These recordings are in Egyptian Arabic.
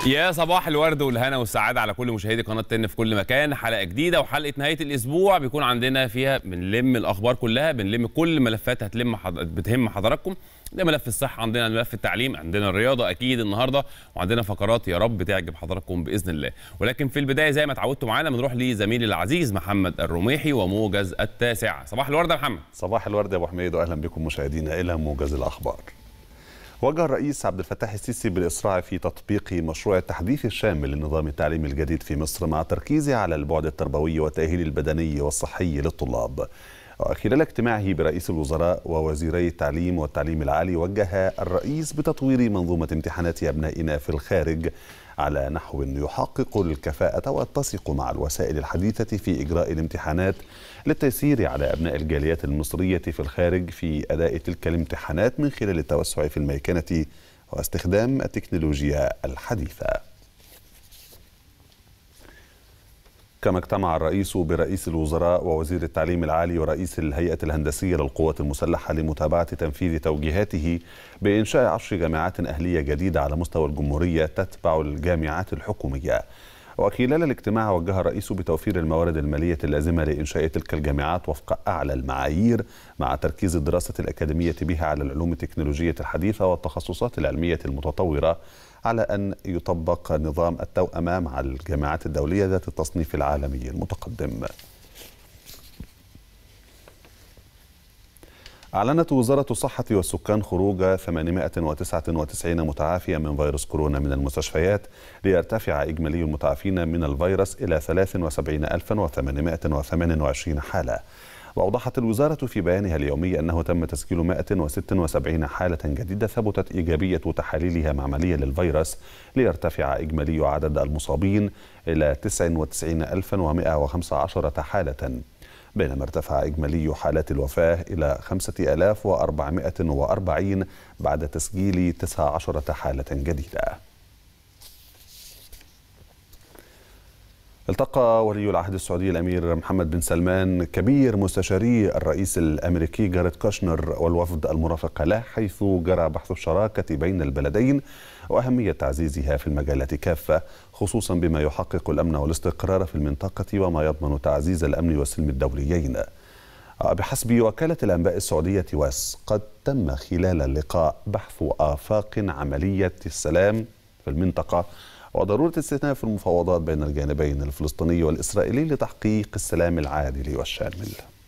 يا صباح الورد والهنا والسعادة على كل مشاهدي قناة تن في كل مكان حلقة جديدة وحلقة نهاية الأسبوع بيكون عندنا فيها بنلم الأخبار كلها بنلم كل ملفات هتلم حض... بتهم حضراتكم ده ملف الصحة عندنا ملف التعليم عندنا الرياضة أكيد النهاردة وعندنا فقرات يا رب تعجب حضراتكم بإذن الله ولكن في البداية زي ما اتعودتوا معانا بنروح لزميلي العزيز محمد الرميحي وموجز التاسع صباح الورد يا محمد صباح الورد يا ابو حميد واهلا بكم مشاهدينا الى موجز الاخبار. وجه الرئيس عبد الفتاح السيسي بالاسراع في تطبيق مشروع التحديث الشامل للنظام التعليمي الجديد في مصر مع تركيزه على البعد التربوي والتاهيل البدني والصحي للطلاب. خلال اجتماعه برئيس الوزراء ووزيري التعليم والتعليم العالي وجه الرئيس بتطوير منظومه امتحانات ابنائنا في الخارج على نحو يحقق الكفاءة ويتسق مع الوسائل الحديثة في إجراء الامتحانات للتيسير على أبناء الجاليات المصرية في الخارج في أداء تلك الامتحانات من خلال التوسع في الميكنة واستخدام التكنولوجيا الحديثة. كما اجتمع الرئيس برئيس الوزراء ووزير التعليم العالي ورئيس الهيئة الهندسية للقوات المسلحة لمتابعة تنفيذ توجيهاته بإنشاء عشر جامعات أهلية جديدة على مستوى الجمهورية تتبع الجامعات الحكومية وخلال الاجتماع وجه الرئيس بتوفير الموارد المالية اللازمة لإنشاء تلك الجامعات وفق أعلى المعايير مع تركيز الدراسة الأكاديمية بها على العلوم التكنولوجية الحديثة والتخصصات العلمية المتطورة على أن يطبق نظام التوأمة مع الجامعات الدولية ذات التصنيف العالمي المتقدم أعلنت وزارة الصحة والسكان خروج 899 متعافيا من فيروس كورونا من المستشفيات ليرتفع إجمالي المتعافين من الفيروس إلى 73828 حالة وأوضحت الوزارة في بيانها اليومي أنه تم تسجيل 176 حالة جديدة ثبتت إيجابية تحاليلها معملية للفيروس ليرتفع إجمالي عدد المصابين إلى 99115 حالة بينما ارتفع إجمالي حالات الوفاة إلى 5440 بعد تسجيل 19 حالة جديدة التقى ولي العهد السعودي الامير محمد بن سلمان كبير مستشاري الرئيس الامريكي جاريت كاشنر والوفد المرافق له حيث جرى بحث الشراكه بين البلدين واهميه تعزيزها في المجالات كافه خصوصا بما يحقق الامن والاستقرار في المنطقه وما يضمن تعزيز الامن والسلم الدوليين. بحسب وكاله الانباء السعوديه واس قد تم خلال اللقاء بحث افاق عمليه السلام في المنطقه وضرورة استئناف المفاوضات بين الجانبين الفلسطيني والإسرائيلي لتحقيق السلام العادل والشامل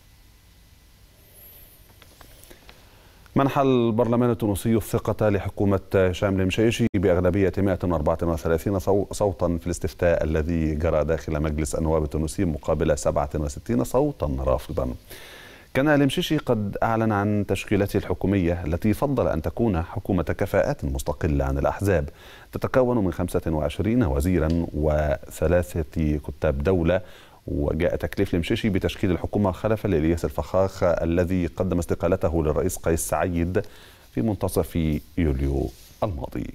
منح البرلمان التونسي الثقة لحكومة هشام المشيشي بأغلبية 134 صوتا في الاستفتاء الذي جرى داخل مجلس النواب التونسي مقابل 67 صوتا رافضا كان المشيشي قد أعلن عن تشكيلته الحكومية التي فضل أن تكون حكومة كفاءات مستقلة عن الأحزاب تتكون من 25 وزيرا وثلاثة كتاب دولة وجاء تكليف المشيشي بتشكيل الحكومة خلفا لإلياس الفخاخ الذي قدم استقالته للرئيس قيس سعيد في منتصف يوليو الماضي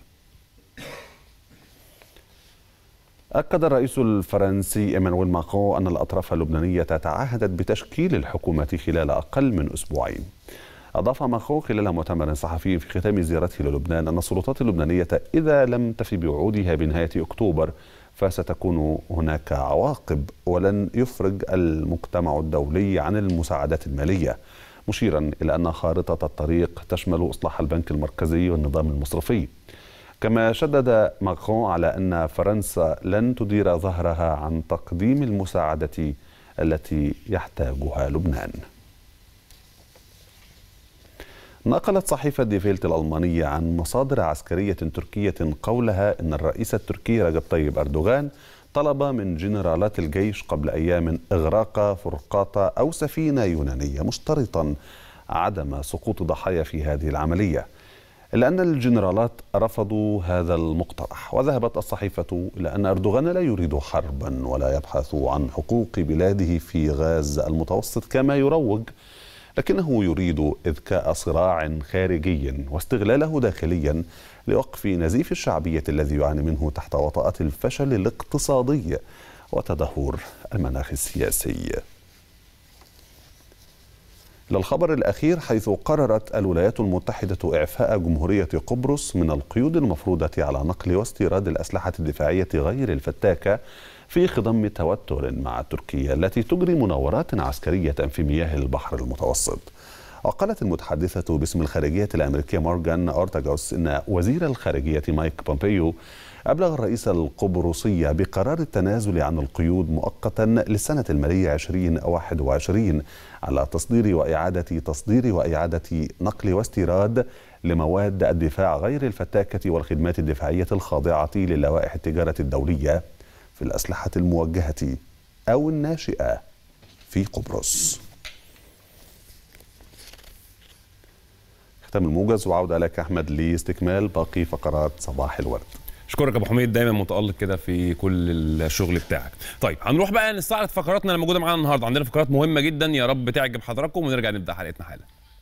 أكد الرئيس الفرنسي إيمانويل ماكرون أن الأطراف اللبنانية تعهدت بتشكيل الحكومة خلال أقل من أسبوعين أضاف ماكرون خلال مؤتمر صحفي في ختام زيارته للبنان أن السلطات اللبنانية إذا لم تفي بوعودها بنهاية أكتوبر فستكون هناك عواقب ولن يفرج المجتمع الدولي عن المساعدات المالية مشيرا إلى أن خارطة الطريق تشمل إصلاح البنك المركزي والنظام المصرفي كما شدد ماكرون على أن فرنسا لن تدير ظهرها عن تقديم المساعدة التي يحتاجها لبنان نقلت صحيفة ديفيلت الألمانية عن مصادر عسكرية تركية قولها أن الرئيس التركي رجب طيب أردوغان طلب من جنرالات الجيش قبل أيام إغراق فرقاطة أو سفينة يونانية مشترطا عدم سقوط ضحايا في هذه العملية إلا أن الجنرالات رفضوا هذا المقترح وذهبت الصحيفة إلى أن أردوغان لا يريد حربا ولا يبحث عن حقوق بلاده في غاز المتوسط كما يروج لكنه يريد إذكاء صراع خارجي واستغلاله داخليا لوقف نزيف الشعبية الذي يعاني منه تحت وطأة الفشل الاقتصادي وتدهور المناخ السياسي للخبر الأخير حيث قررت الولايات المتحدة إعفاء جمهورية قبرص من القيود المفروضة على نقل واستيراد الأسلحة الدفاعية غير الفتاكة في خضم توتر مع تركيا التي تجري مناورات عسكرية في مياه البحر المتوسط وقالت المتحدثة باسم الخارجية الأمريكية مورغان أورتاغوس إن وزير الخارجية مايك بومبيو أبلغ الرئيس القبرصي بقرار التنازل عن القيود مؤقتا للسنة المالية 2021 على تصدير وإعادة تصدير وإعادة نقل واستيراد لمواد الدفاع غير الفتاكة والخدمات الدفاعية الخاضعة للوائح التجارة الدولية في الأسلحة الموجهة أو الناشئة في قبرص ختام الموجز وعودة لك أحمد لاستكمال باقي فقرات صباح الورد اشكرك يا ابو حميد دايما متالق كده في كل الشغل بتاعك طيب هنروح بقى نستعرض فقراتنا اللي موجوده معانا النهارده عندنا فقرات مهمه جدا يا رب تعجب حضراتكم ونرجع نبدا حلقتنا حالا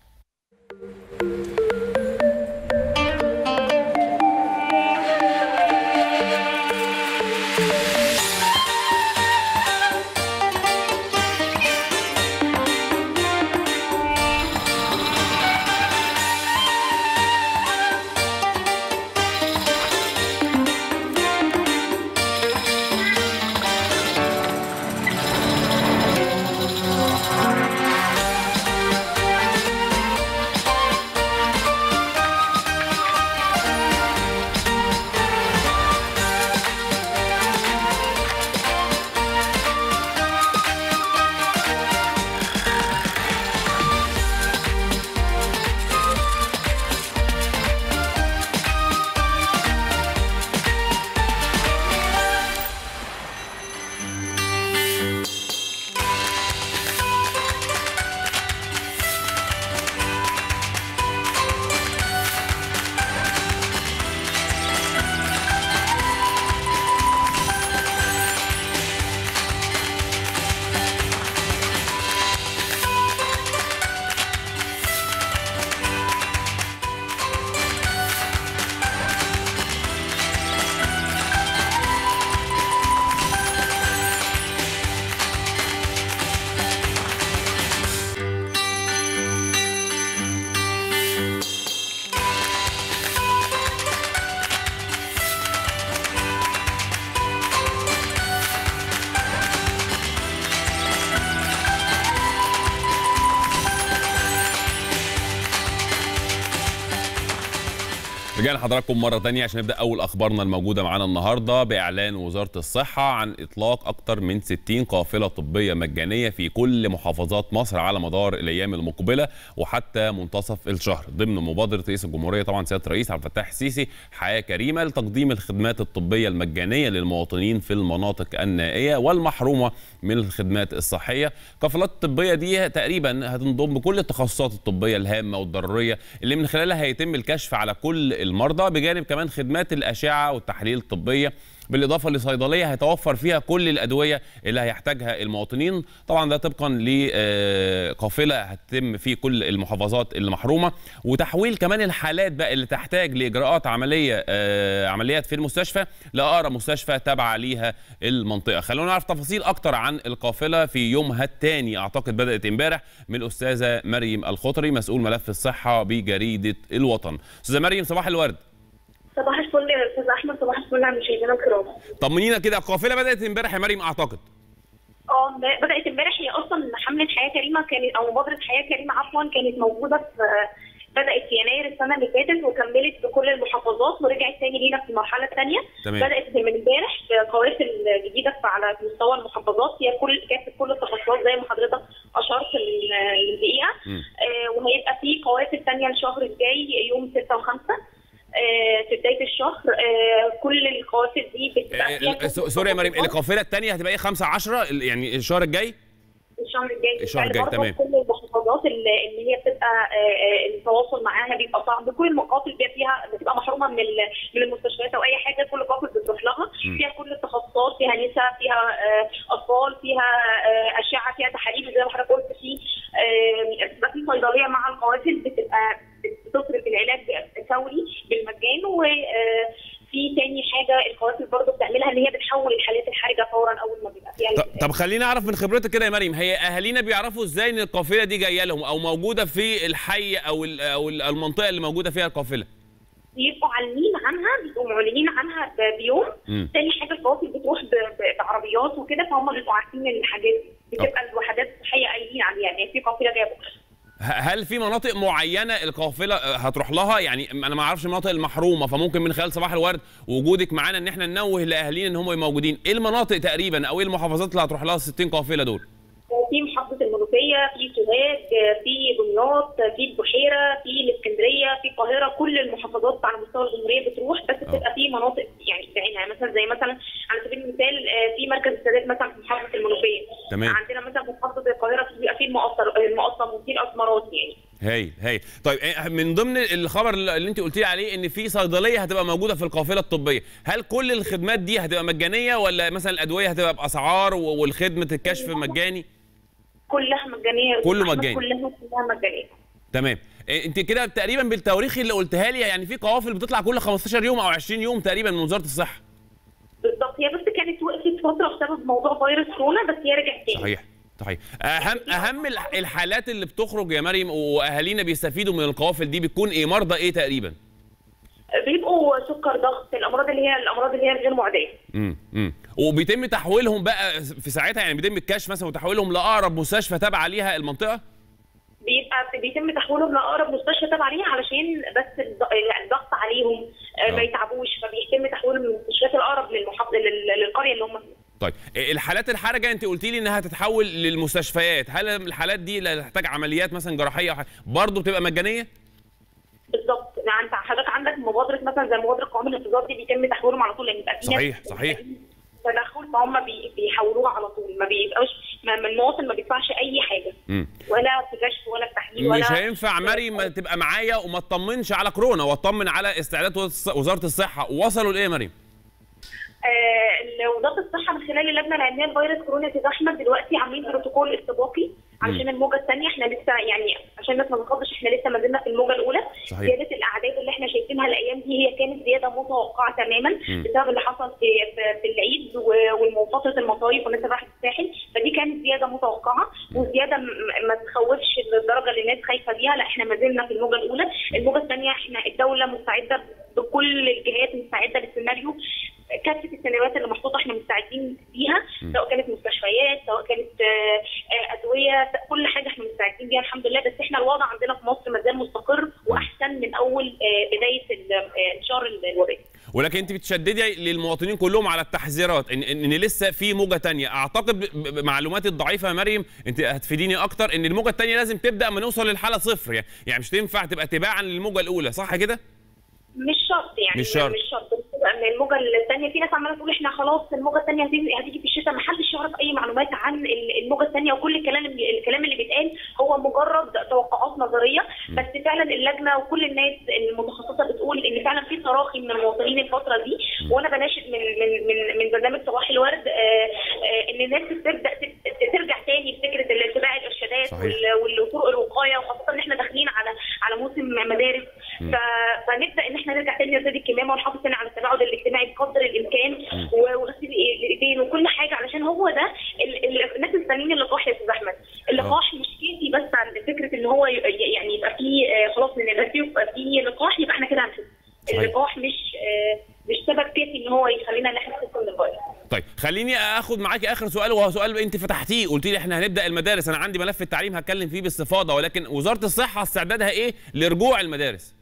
رجعنا لحضراتكم مرة تانية عشان نبدأ أول أخبارنا الموجودة معانا النهاردة بإعلان وزارة الصحة عن إطلاق أكثر من 60 قافلة طبية مجانية في كل محافظات مصر على مدار الأيام المقبلة وحتى منتصف الشهر ضمن مبادرة رئيس الجمهورية طبعا سيادة الرئيس عبد الفتاح السيسي حياة كريمة لتقديم الخدمات الطبية المجانية للمواطنين في المناطق النائية والمحرومة من الخدمات الصحية القافلات الطبية دي تقريبا هتنضم بكل التخصصات الطبية الهامة والضرورية اللي من خلالها هيتم الكشف على كل المرضى بجانب كمان خدمات الأشعة والتحاليل الطبية بالإضافة لصيدلية هيتوفر فيها كل الأدوية اللي هيحتاجها المواطنين طبعا ده طبقا لقافلة هتتم في كل المحافظات اللي محرومة وتحويل كمان الحالات بقى اللي تحتاج لإجراءات عملية آه، عمليات في المستشفى لأقرب مستشفى تابعة ليها المنطقة خلونا نعرف تفاصيل أكتر عن القافلة في يومها الثاني أعتقد بدأت امبارح من الأستاذة مريم الخطري مسؤول ملف الصحة بجريدة الوطن أستاذة مريم صباح الورد صباح الفل يا استاذ احمد صباح الفل على مشاهدينا الكرام طمنينا كده القافلة بدأت امبارح يا مريم أعتقد اه ب- بدات امبارح هي اصلا حمله حياه كريمه كانت او مبادره حياه كريمه عفوا كانت موجوده في بدات في يناير السنه اللي فاتت وكملت في كل المحافظات ورجعت تاني لينا في المرحله الثانيه تمام. بدات من امبارح بقوافل جديده في- على مستوى المحافظات هي كل كانت في كل التخصصات زي ما حضرتك اشرت ال- الدقيقه مم. آه وهيبقى في قوافل ثانيه الشهر الجاي يوم 6 و5 في بدايه الشهر آه، كل القوافل دي بتبقى فيها آه، س- سوري يا مريم القافلة الثانية هتبقى إيه 5 10 يعني الشهر الجاي الشهر الجاي الشهر الجاي، برضه تمام. كل المحافظات اللي, اللي هي بتبقى آه، آه، التواصل معاها بيبقى صعب كل المقافل بيبقى فيها بتبقى محرومه من ال- من المستشفيات او اي حاجه كل قافل بتروح لها م. فيها كل التخصصات فيها نساء فيها آه، اطفال فيها آه، اشعه فيها تحاليل زي ما حضرتك قلت في آه، بتبقى في صيدليه مع القوافل بتبقى بتصرف العلاج فوري بالمجان و آه، في تاني حاجه القوافل برضه بتعملها ان هي بتحول الحالات الحرجه فورا اول ما بيبقى فيها طب- طب خليني اعرف من خبرتك كده يا مريم هي اهالينا بيعرفوا ازاي ان القافله دي جايه لهم او موجوده في الحي او ال- او ال- المنطقه اللي موجوده فيها القافله بيبقوا عالمين عنها بيبقوا معلنين عنها ب- بيوم مم. تاني حاجه القوافل بتروح ب- ب- بعربيات وكده فهم بيبقوا عارفين الحاجات دي بتبقى الوحدات الصحيه قايلين عليها يعني في قافله جايه بكره ه- هل في مناطق معينه القافله آه، هتروح لها يعني انا ما اعرفش المناطق المحرومه فممكن من خلال صباح الورد وجودك معانا ان احنا ننوه لاهالينا ان هم يبقوا موجودين ايه المناطق تقريبا او ايه المحافظات اللي هتروح لها ال 60 قافله دول في محافظه المنوفيه في سوهاج في دمياط في البحيره في الاسكندريه في القاهره كل المحافظات على مستوى الجمهوريه بتروح بس بتبقى في مناطق يعني بعينها مثلا زي مثلا على سبيل المثال آه، في مركز السادات مثلا في محافظه المنوفيه تمام. عندنا مثلا في محافظه القاهره بيبقى في المقصر المقصم وفي الاسمرات يعني هايل هايل طيب إيه، من ضمن الخبر اللي انت قلتي لي عليه ان في صيدليه هتبقى موجوده في القافله الطبيه هل كل الخدمات دي هتبقى مجانيه ولا مثلا الادويه هتبقى باسعار و- والخدمه الكشف مجاني كلها مجانيه كله الأحمد مجاني. كلها كلها مجانيه تمام إيه، انت كده تقريبا بالتواريخ اللي قلتها لي يعني في قوافل بتطلع كل 15 يوم او 20 يوم تقريبا من وزاره الصحه بالظبط هي بس كانت وقفت فتره بسبب موضوع فيروس كورونا بس هي رجعت تاني صحيح صحيح اهم اهم الح- الحالات اللي بتخرج يا مريم واهالينا بيستفيدوا من القوافل دي بتكون ايه مرضى ايه تقريبا بيبقوا سكر ضغط الامراض اللي هي الامراض اللي هي الغير معديه امم امم وبيتم تحويلهم بقى في ساعتها يعني بيتم الكشف مثلا وتحويلهم لاقرب مستشفى تابعه ليها المنطقه بيبقى بيتم تحويلهم لاقرب مستشفى تابع ليها علشان بس الض- الضغط عليهم آه، آه. ما يتعبوش فبيتم تحويلهم من المستشفيات الاقرب للمحافظه لل- للقريه اللي هم فيها طيب إيه الحالات الحرجه انت قلتي لي انها تتحول للمستشفيات هل الحالات دي اللي تحتاج عمليات مثلا جراحيه او حاجه برضه بتبقى مجانيه بالظبط يعني انت حضرتك عندك مبادره مثلا زي مبادره قوام الانتظار دي بيتم تحويلهم على طول لان يبقى في ناس صحيح، صحيح. تدخل فهم بي- بيحولوها على طول ما بيبقاش ما ما المواطن ما بيدفعش اي حاجه امم ولا في كشف ولا في تحليل ولا مش هينفع مريم ما تبقى معايا وما تطمنش على كورونا واطمن على استعدادات وز- وزاره الصحه وصلوا لايه يا مريم آه، وزاره الصحه من خلال اللجنه العلميه لفيروس كورونا يا احمد دلوقتي عاملين بروتوكول استباقي علشان الموجه الثانيه احنا لسه يعني عشان الناس ما تخضش احنا لسه ما زلنا في الموجه الاولى صحيح. زياده الاعداد اللي احنا شايفينها الايام دي هي كانت زياده متوقعه تماما مم. بسبب اللي حصل في في, في العيد و- وفتره المصايف والناس اللي راحت الساحل فدي كانت زياده متوقعه وزياده م- ما تخوفش للدرجه اللي الناس خايفه بيها لا احنا ما زلنا في الموجه الاولى الموجه الثانيه احنا الدوله مستعده بكل الجهات مستعده للسيناريو كافه السيناريوهات اللي محطوطه احنا مستعدين بيها سواء كانت مستشفيات سواء كانت آه، آه، ادويه كل حاجه احنا مستعدين بيها الحمد لله بس احنا الوضع عندنا في مصر ما زال مستقر واحسن من اول آه، بدايه ال- آه، انتشار الوباء ولكن انت بتشددي للمواطنين كلهم على التحذيرات ان, ان لسه في موجه تانية اعتقد ب- ب- بمعلوماتي الضعيفه يا مريم انت هتفيديني اكتر ان الموجه التانية لازم تبدا ما نوصل للحاله صفر يعني يعني مش تنفع تبقى تباعا للموجه الاولى صح كده مش شرط يعني مش شرط. مش شرط بس ان الموجه الثانيه في ناس عماله تقول احنا خلاص الموجه الثانيه هتيجي هتيجي في الشتاء ما حدش يعرف اي معلومات عن ال- الموجه الثانيه وكل الكلام اللي الكلام اللي بيتقال هو مجرد توقعات نظريه بس فعلا اللجنه وكل الناس المتخصصه بتقول ان فعلا في تراخي من المواطنين الفتره دي وانا بناشد من من من من برنامج صباح الورد آه، آه، ان الناس تبدا ت- ترجع تاني لفكره الاتباع الارشادات صحيح. وال- والطرق الوقايه وخاصه ان احنا داخلين على على موسم مدارس ف- فنبدا ان احنا نرجع تاني نرتدي الكمامه ونحافظ تاني على التباعد الاجتماعي بقدر الامكان و- وغسيل الايدين وكل حاجه علشان هو ده ال- ال- الناس مستنيين اللقاح يا استاذ احمد اللقاح مش كافي بس عن فكره ان هو ي- يعني يبقى فيه آه، خلاص من يبقى فيه يبقى فيه لقاح يبقى احنا كده هنخف صحيح. اللقاح مش آه، مش سبب كافي ان هو يخلينا ان احنا نخف من الفيروس طيب خليني اخد معاكي اخر سؤال وهو سؤال انت فتحتيه قلت لي احنا هنبدا المدارس انا عندي ملف التعليم هتكلم فيه باستفاضه ولكن وزاره الصحه استعدادها ايه لرجوع المدارس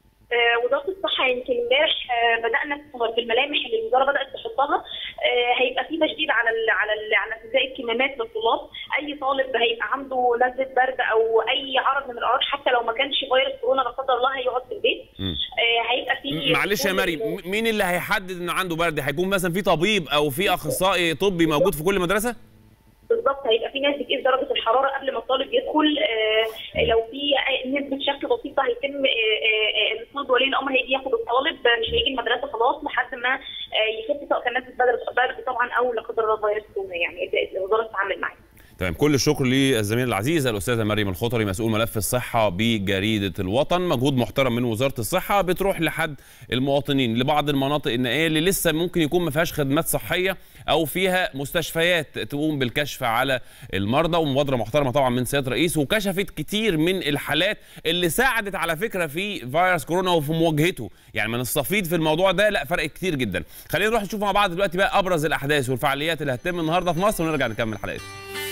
آه، وزاره الصحه يمكن امبارح آه، بدانا في الملامح اللي الوزاره بدات تحطها آه، هيبقى في تشديد على ال على ال على ارتداء الكمامات للطلاب اي طالب هيبقى عنده نزله برد او اي عرض من الاعراض حتى لو ما كانش فيروس كورونا لا قدر الله هيقعد في البيت آه، هيبقى في معلش يا مريم م- مين اللي هيحدد ان عنده برد هيكون مثلا في طبيب او في اخصائي طبي موجود في كل مدرسه بالظبط هيبقى في ناس بتقيس درجه الحراره قبل ما الطالب يدخل آه، لو في أي- نسبه شك بسيطه هيتم آه، آه، آه، الطالب ولي الامر هيجي ياخد الطالب آه، مش هيجي المدرسه خلاص لحد ما آه، يخف سواء كان نسبه برد برد طبعا او لا قدر الله فيروس كورونا يعني الوزاره تتعامل معاه تمام كل الشكر للزميله العزيزه الاستاذه مريم الخطري مسؤول ملف الصحه بجريده الوطن مجهود محترم من وزاره الصحه بتروح لحد المواطنين لبعض المناطق النائيه اللي لسه ممكن يكون ما فيهاش خدمات صحيه او فيها مستشفيات تقوم بالكشف على المرضى ومبادره محترمه طبعا من سياده الرئيس وكشفت كتير من الحالات اللي ساعدت على فكره في فيروس كورونا وفي مواجهته يعني من الصفيد في الموضوع ده لا فرق كتير جدا خلينا نروح نشوف مع بعض دلوقتي بقى ابرز الاحداث والفعاليات اللي هتتم النهارده في مصر ونرجع نكمل حلقتنا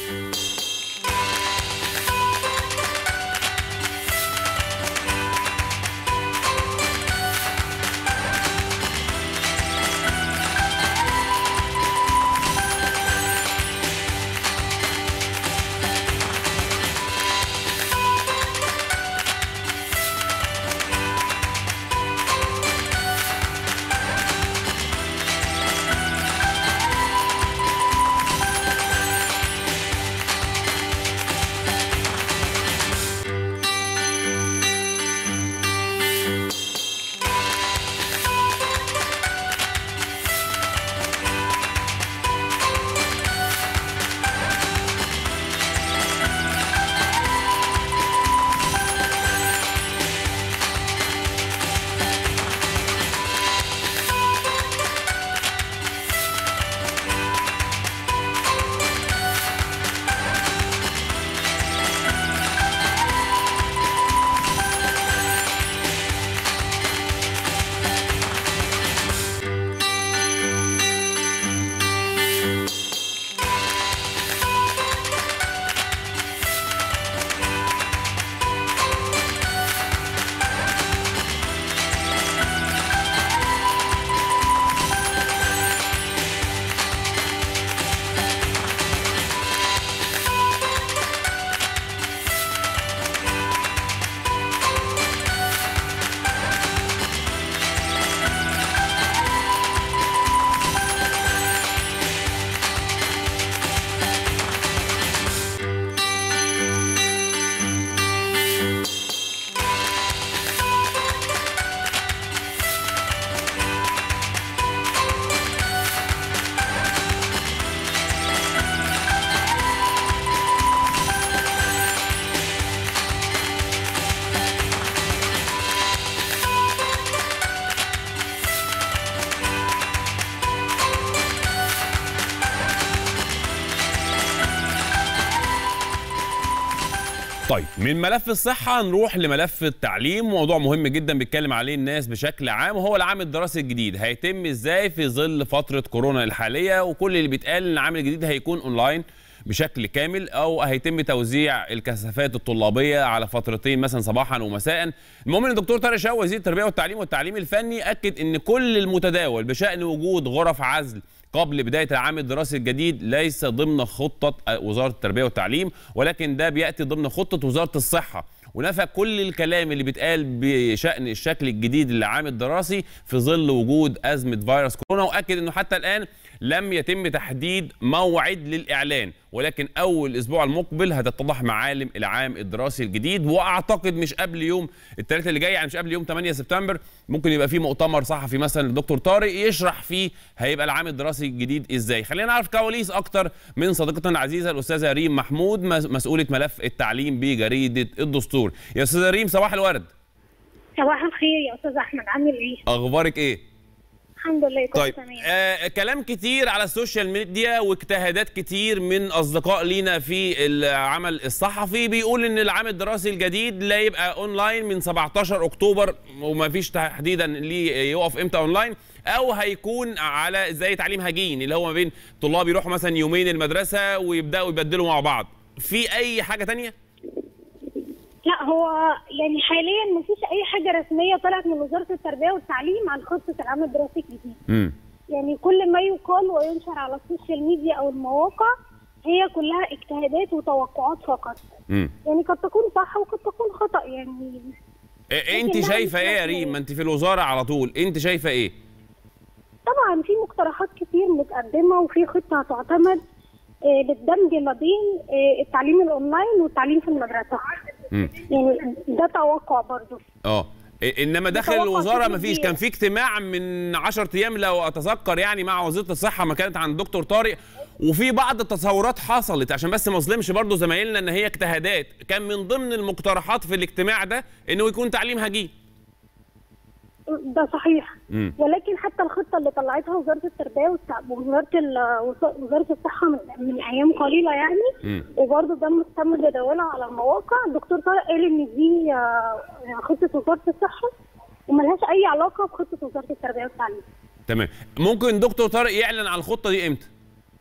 طيب من ملف الصحة نروح لملف التعليم موضوع مهم جدا بيتكلم عليه الناس بشكل عام وهو العام الدراسي الجديد هيتم ازاي في ظل فترة كورونا الحالية وكل اللي بيتقال ان العام الجديد هيكون اونلاين بشكل كامل او هيتم توزيع الكثافات الطلابيه على فترتين مثلا صباحا ومساء المهم ان الدكتور طارق شاو وزير التربيه والتعليم والتعليم الفني اكد ان كل المتداول بشان وجود غرف عزل قبل بداية العام الدراسي الجديد ليس ضمن خطة وزارة التربية والتعليم ولكن ده بيأتي ضمن خطة وزارة الصحة ونفى كل الكلام اللي بيتقال بشأن الشكل الجديد للعام الدراسي في ظل وجود أزمة فيروس كورونا وأكد أنه حتى الآن لم يتم تحديد موعد للإعلان ولكن أول أسبوع المقبل هتتضح معالم العام الدراسي الجديد وأعتقد مش قبل يوم الثلاثة اللي جاي يعني مش قبل يوم 8 سبتمبر ممكن يبقى في مؤتمر صحفي مثلا للدكتور طارق يشرح فيه هيبقى العام الدراسي الجديد إزاي خلينا نعرف كواليس أكتر من صديقتنا العزيزة الأستاذة ريم محمود مسؤولة ملف التعليم بجريدة الدستور يا أستاذة ريم صباح الورد صباح الخير يا استاذ احمد عامل ايه؟ أخبارك إيه؟ الحمد لله كله طيب تمام آه كلام كتير على السوشيال ميديا واجتهادات كتير من اصدقاء لينا في العمل الصحفي بيقول ان العام الدراسي الجديد لا يبقى اونلاين من 17 اكتوبر وما فيش تحديدا ليه يقف امتى اونلاين او هيكون على زي تعليم هجين اللي هو ما بين طلاب يروحوا مثلا يومين المدرسه ويبداوا يبدلوا مع بعض في اي حاجه تانية لا هو يعني حاليا مفيش اي حاجه رسميه طلعت من وزاره التربيه والتعليم عن خطه العام الدراسي الجديد امم يعني كل ما يقال وينشر على السوشيال ميديا او المواقع هي كلها اجتهادات وتوقعات فقط امم يعني قد تكون صح وقد تكون خطا يعني انت لكن ده شايفه مش ايه يا رسمي. ريم ما انت في الوزاره على طول انت شايفه ايه طبعا في مقترحات كتير متقدمه وفي خطه هتعتمد آه، للدمج ما بين آه، التعليم الاونلاين والتعليم في المدرسه امم يعني ده توقع برضه اه إيه- انما داخل متوقع الوزاره كتير ما فيش كبير. كان في اجتماع من 10 ايام لو اتذكر يعني مع وزيره الصحه ما كانت عند دكتور طارق وفي بعض التصورات حصلت عشان بس ما اظلمش برضه زمايلنا ان هي اجتهادات كان من ضمن المقترحات في الاجتماع ده انه يكون تعليم هجين ده صحيح مم. ولكن حتى الخطه اللي طلعتها وزاره التربيه والتع- ووزاره ال- وز- وزاره الصحه من, من ايام قليله يعني مم. وبرضه ده مهتم تداولها على المواقع الدكتور طارق قال ان دي آه، خطه وزاره الصحه وملهاش اي علاقه بخطه وزاره التربيه والتعليم تمام ممكن دكتور طارق يعلن على الخطه دي امتى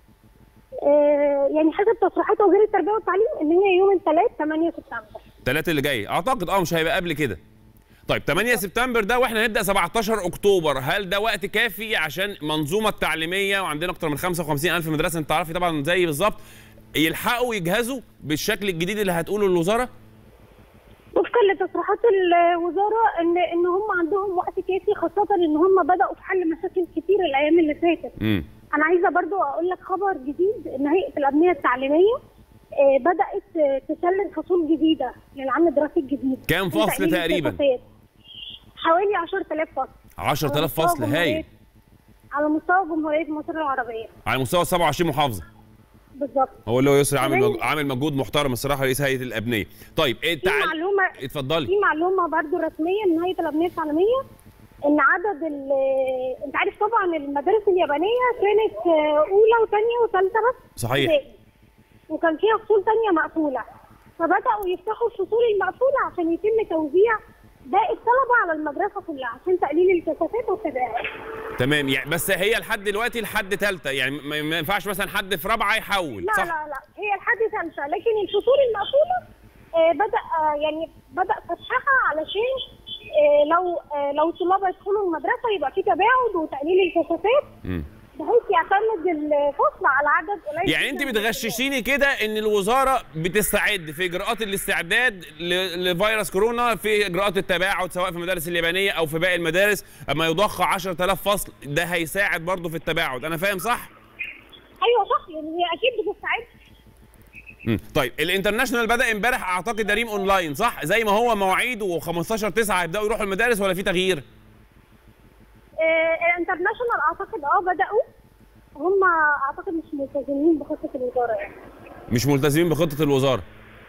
آه، يعني حسب تصريحات وزير التربيه والتعليم ان هي يوم الثلاث 8 سبتمبر الثلاث اللي جاي اعتقد اه مش هيبقى قبل كده طيب 8 سبتمبر ده واحنا هنبدا 17 اكتوبر هل ده وقت كافي عشان منظومه التعليميه وعندنا اكتر من 55 الف مدرسه انت تعرفي طبعا زي بالظبط يلحقوا يجهزوا بالشكل الجديد اللي هتقوله الوزاره وفقا لتصريحات الوزاره ان ان هم عندهم وقت كافي خاصه ان هم بداوا في حل مشاكل كتير الايام اللي فاتت امم انا عايزه برضو اقول لك خبر جديد ان هيئه الابنيه التعليميه آه، بدات آه، تسلم فصول جديده للعام الدراسي الجديد كام فصل لتقليل تقريباً؟ الكثافات. حوالي 10000 فصل 10000 على فصل مستوى هايل جمهورية- على مستوى جمهوريه مصر العربيه على مستوى 27 محافظه بالظبط هو اللي هو يسري عامل كمان- مج... عامل مجهود محترم الصراحه رئيس هيئه الابنيه طيب في التعل... معلومه اتفضلي في معلومه برضو رسميه من هيئه الابنيه التعليميه ان عدد ال- انت عارف طبعا المدارس اليابانيه كانت آه، اولى وثانيه وثالثه بس صحيح ابتدائي. وكان فيها فصول تانية مقفولة فبدأوا يفتحوا الفصول المقفولة عشان يتم توزيع باقي الطلبة على المدرسة كلها عشان تقليل الكثافات والتباعد تمام يعني بس هي لحد دلوقتي لحد ثالثه يعني ما ما ينفعش مثلا حد في رابعه يحول لا صح لا لا هي لحد ثالثة لكن الفصول المقفولة آه بدأ آه يعني بدأ فتحها علشان آه لو آه لو طلاب يدخلوا المدرسة يبقى في تباعد وتقليل الكثافات مم. بحيث يعتمد الفصل على عدد قليل يعني انت جداً من بتغششيني كده ان الوزاره بتستعد في اجراءات الاستعداد ل- لفيروس كورونا في اجراءات التباعد سواء في المدارس اليابانيه او في باقي المدارس اما يضخ 10000 فصل ده هيساعد برضه في التباعد انا فاهم صح ايوه صح لان هي اكيد بتستعد مم. طيب الانترناشونال بدا امبارح اعتقد دريم اونلاين صح زي ما هو مواعيده و15 9 هيبداوا يروحوا المدارس ولا في تغيير آه، الانترناشونال اعتقد اه بداوا هم اعتقد مش ملتزمين بخطه الوزاره يعني مش ملتزمين بخطه الوزاره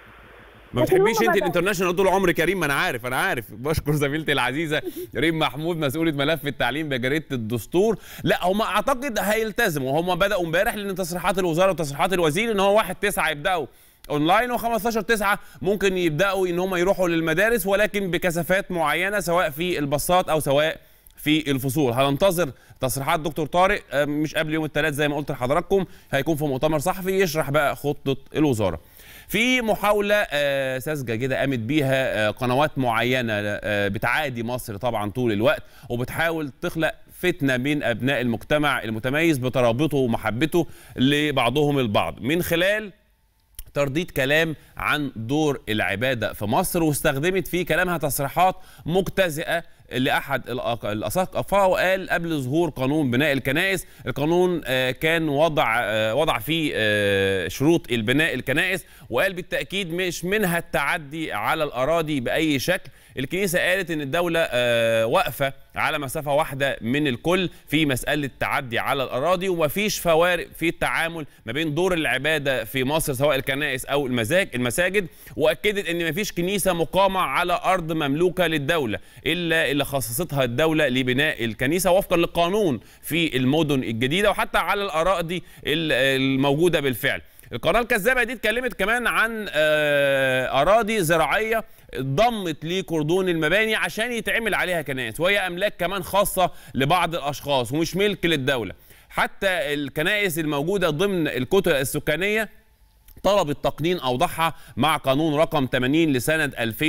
ما لكن هم بتحبيش انت بدأوا. الانترناشونال طول عمرك يا ريم ما انا عارف انا عارف بشكر زميلتي العزيزه ريم محمود مسؤوله ملف التعليم بجريده الدستور لا هم اعتقد هيلتزموا هم بداوا امبارح لان تصريحات الوزاره وتصريحات الوزير ان هو 1 9 يبداوا اونلاين و15 9 ممكن يبداوا ان هم يروحوا للمدارس ولكن بكثافات معينه سواء في الباصات او سواء في الفصول هننتظر تصريحات دكتور طارق آه، مش قبل يوم الثلاث زي ما قلت لحضراتكم هيكون في مؤتمر صحفي يشرح بقى خطه الوزاره في محاولة آه، ساذجة كده قامت بيها آه، قنوات معينة آه، بتعادي مصر طبعا طول الوقت وبتحاول تخلق فتنة بين أبناء المجتمع المتميز بترابطه ومحبته لبعضهم البعض من خلال ترديد كلام عن دور العبادة في مصر واستخدمت في كلامها تصريحات مجتزئة لأحد الأق- الأساقفة وقال قبل ظهور قانون بناء الكنائس القانون آه، كان وضع آه، وضع فيه آه، شروط البناء الكنائس وقال بالتأكيد مش منها التعدي على الأراضي بأي شكل الكنيسة قالت إن الدولة آه، واقفة على مسافة واحدة من الكل في مسألة التعدي على الأراضي ومفيش فوارق في التعامل ما بين دور العبادة في مصر سواء الكنائس أو المزاج المساجد وأكدت إن مفيش كنيسة مقامة على أرض مملوكة للدولة إلا اللي خصصتها الدولة لبناء الكنيسة وفقا للقانون في المدن الجديدة وحتى على الأراضي ال- الموجودة بالفعل القناه الكذابه دي اتكلمت كمان عن آه، اراضي زراعيه ضمت لكردون المباني عشان يتعمل عليها كنائس وهي املاك كمان خاصه لبعض الاشخاص ومش ملك للدوله حتى الكنائس الموجوده ضمن الكتل السكانيه طلب التقنين اوضحها مع قانون رقم 80 لسنه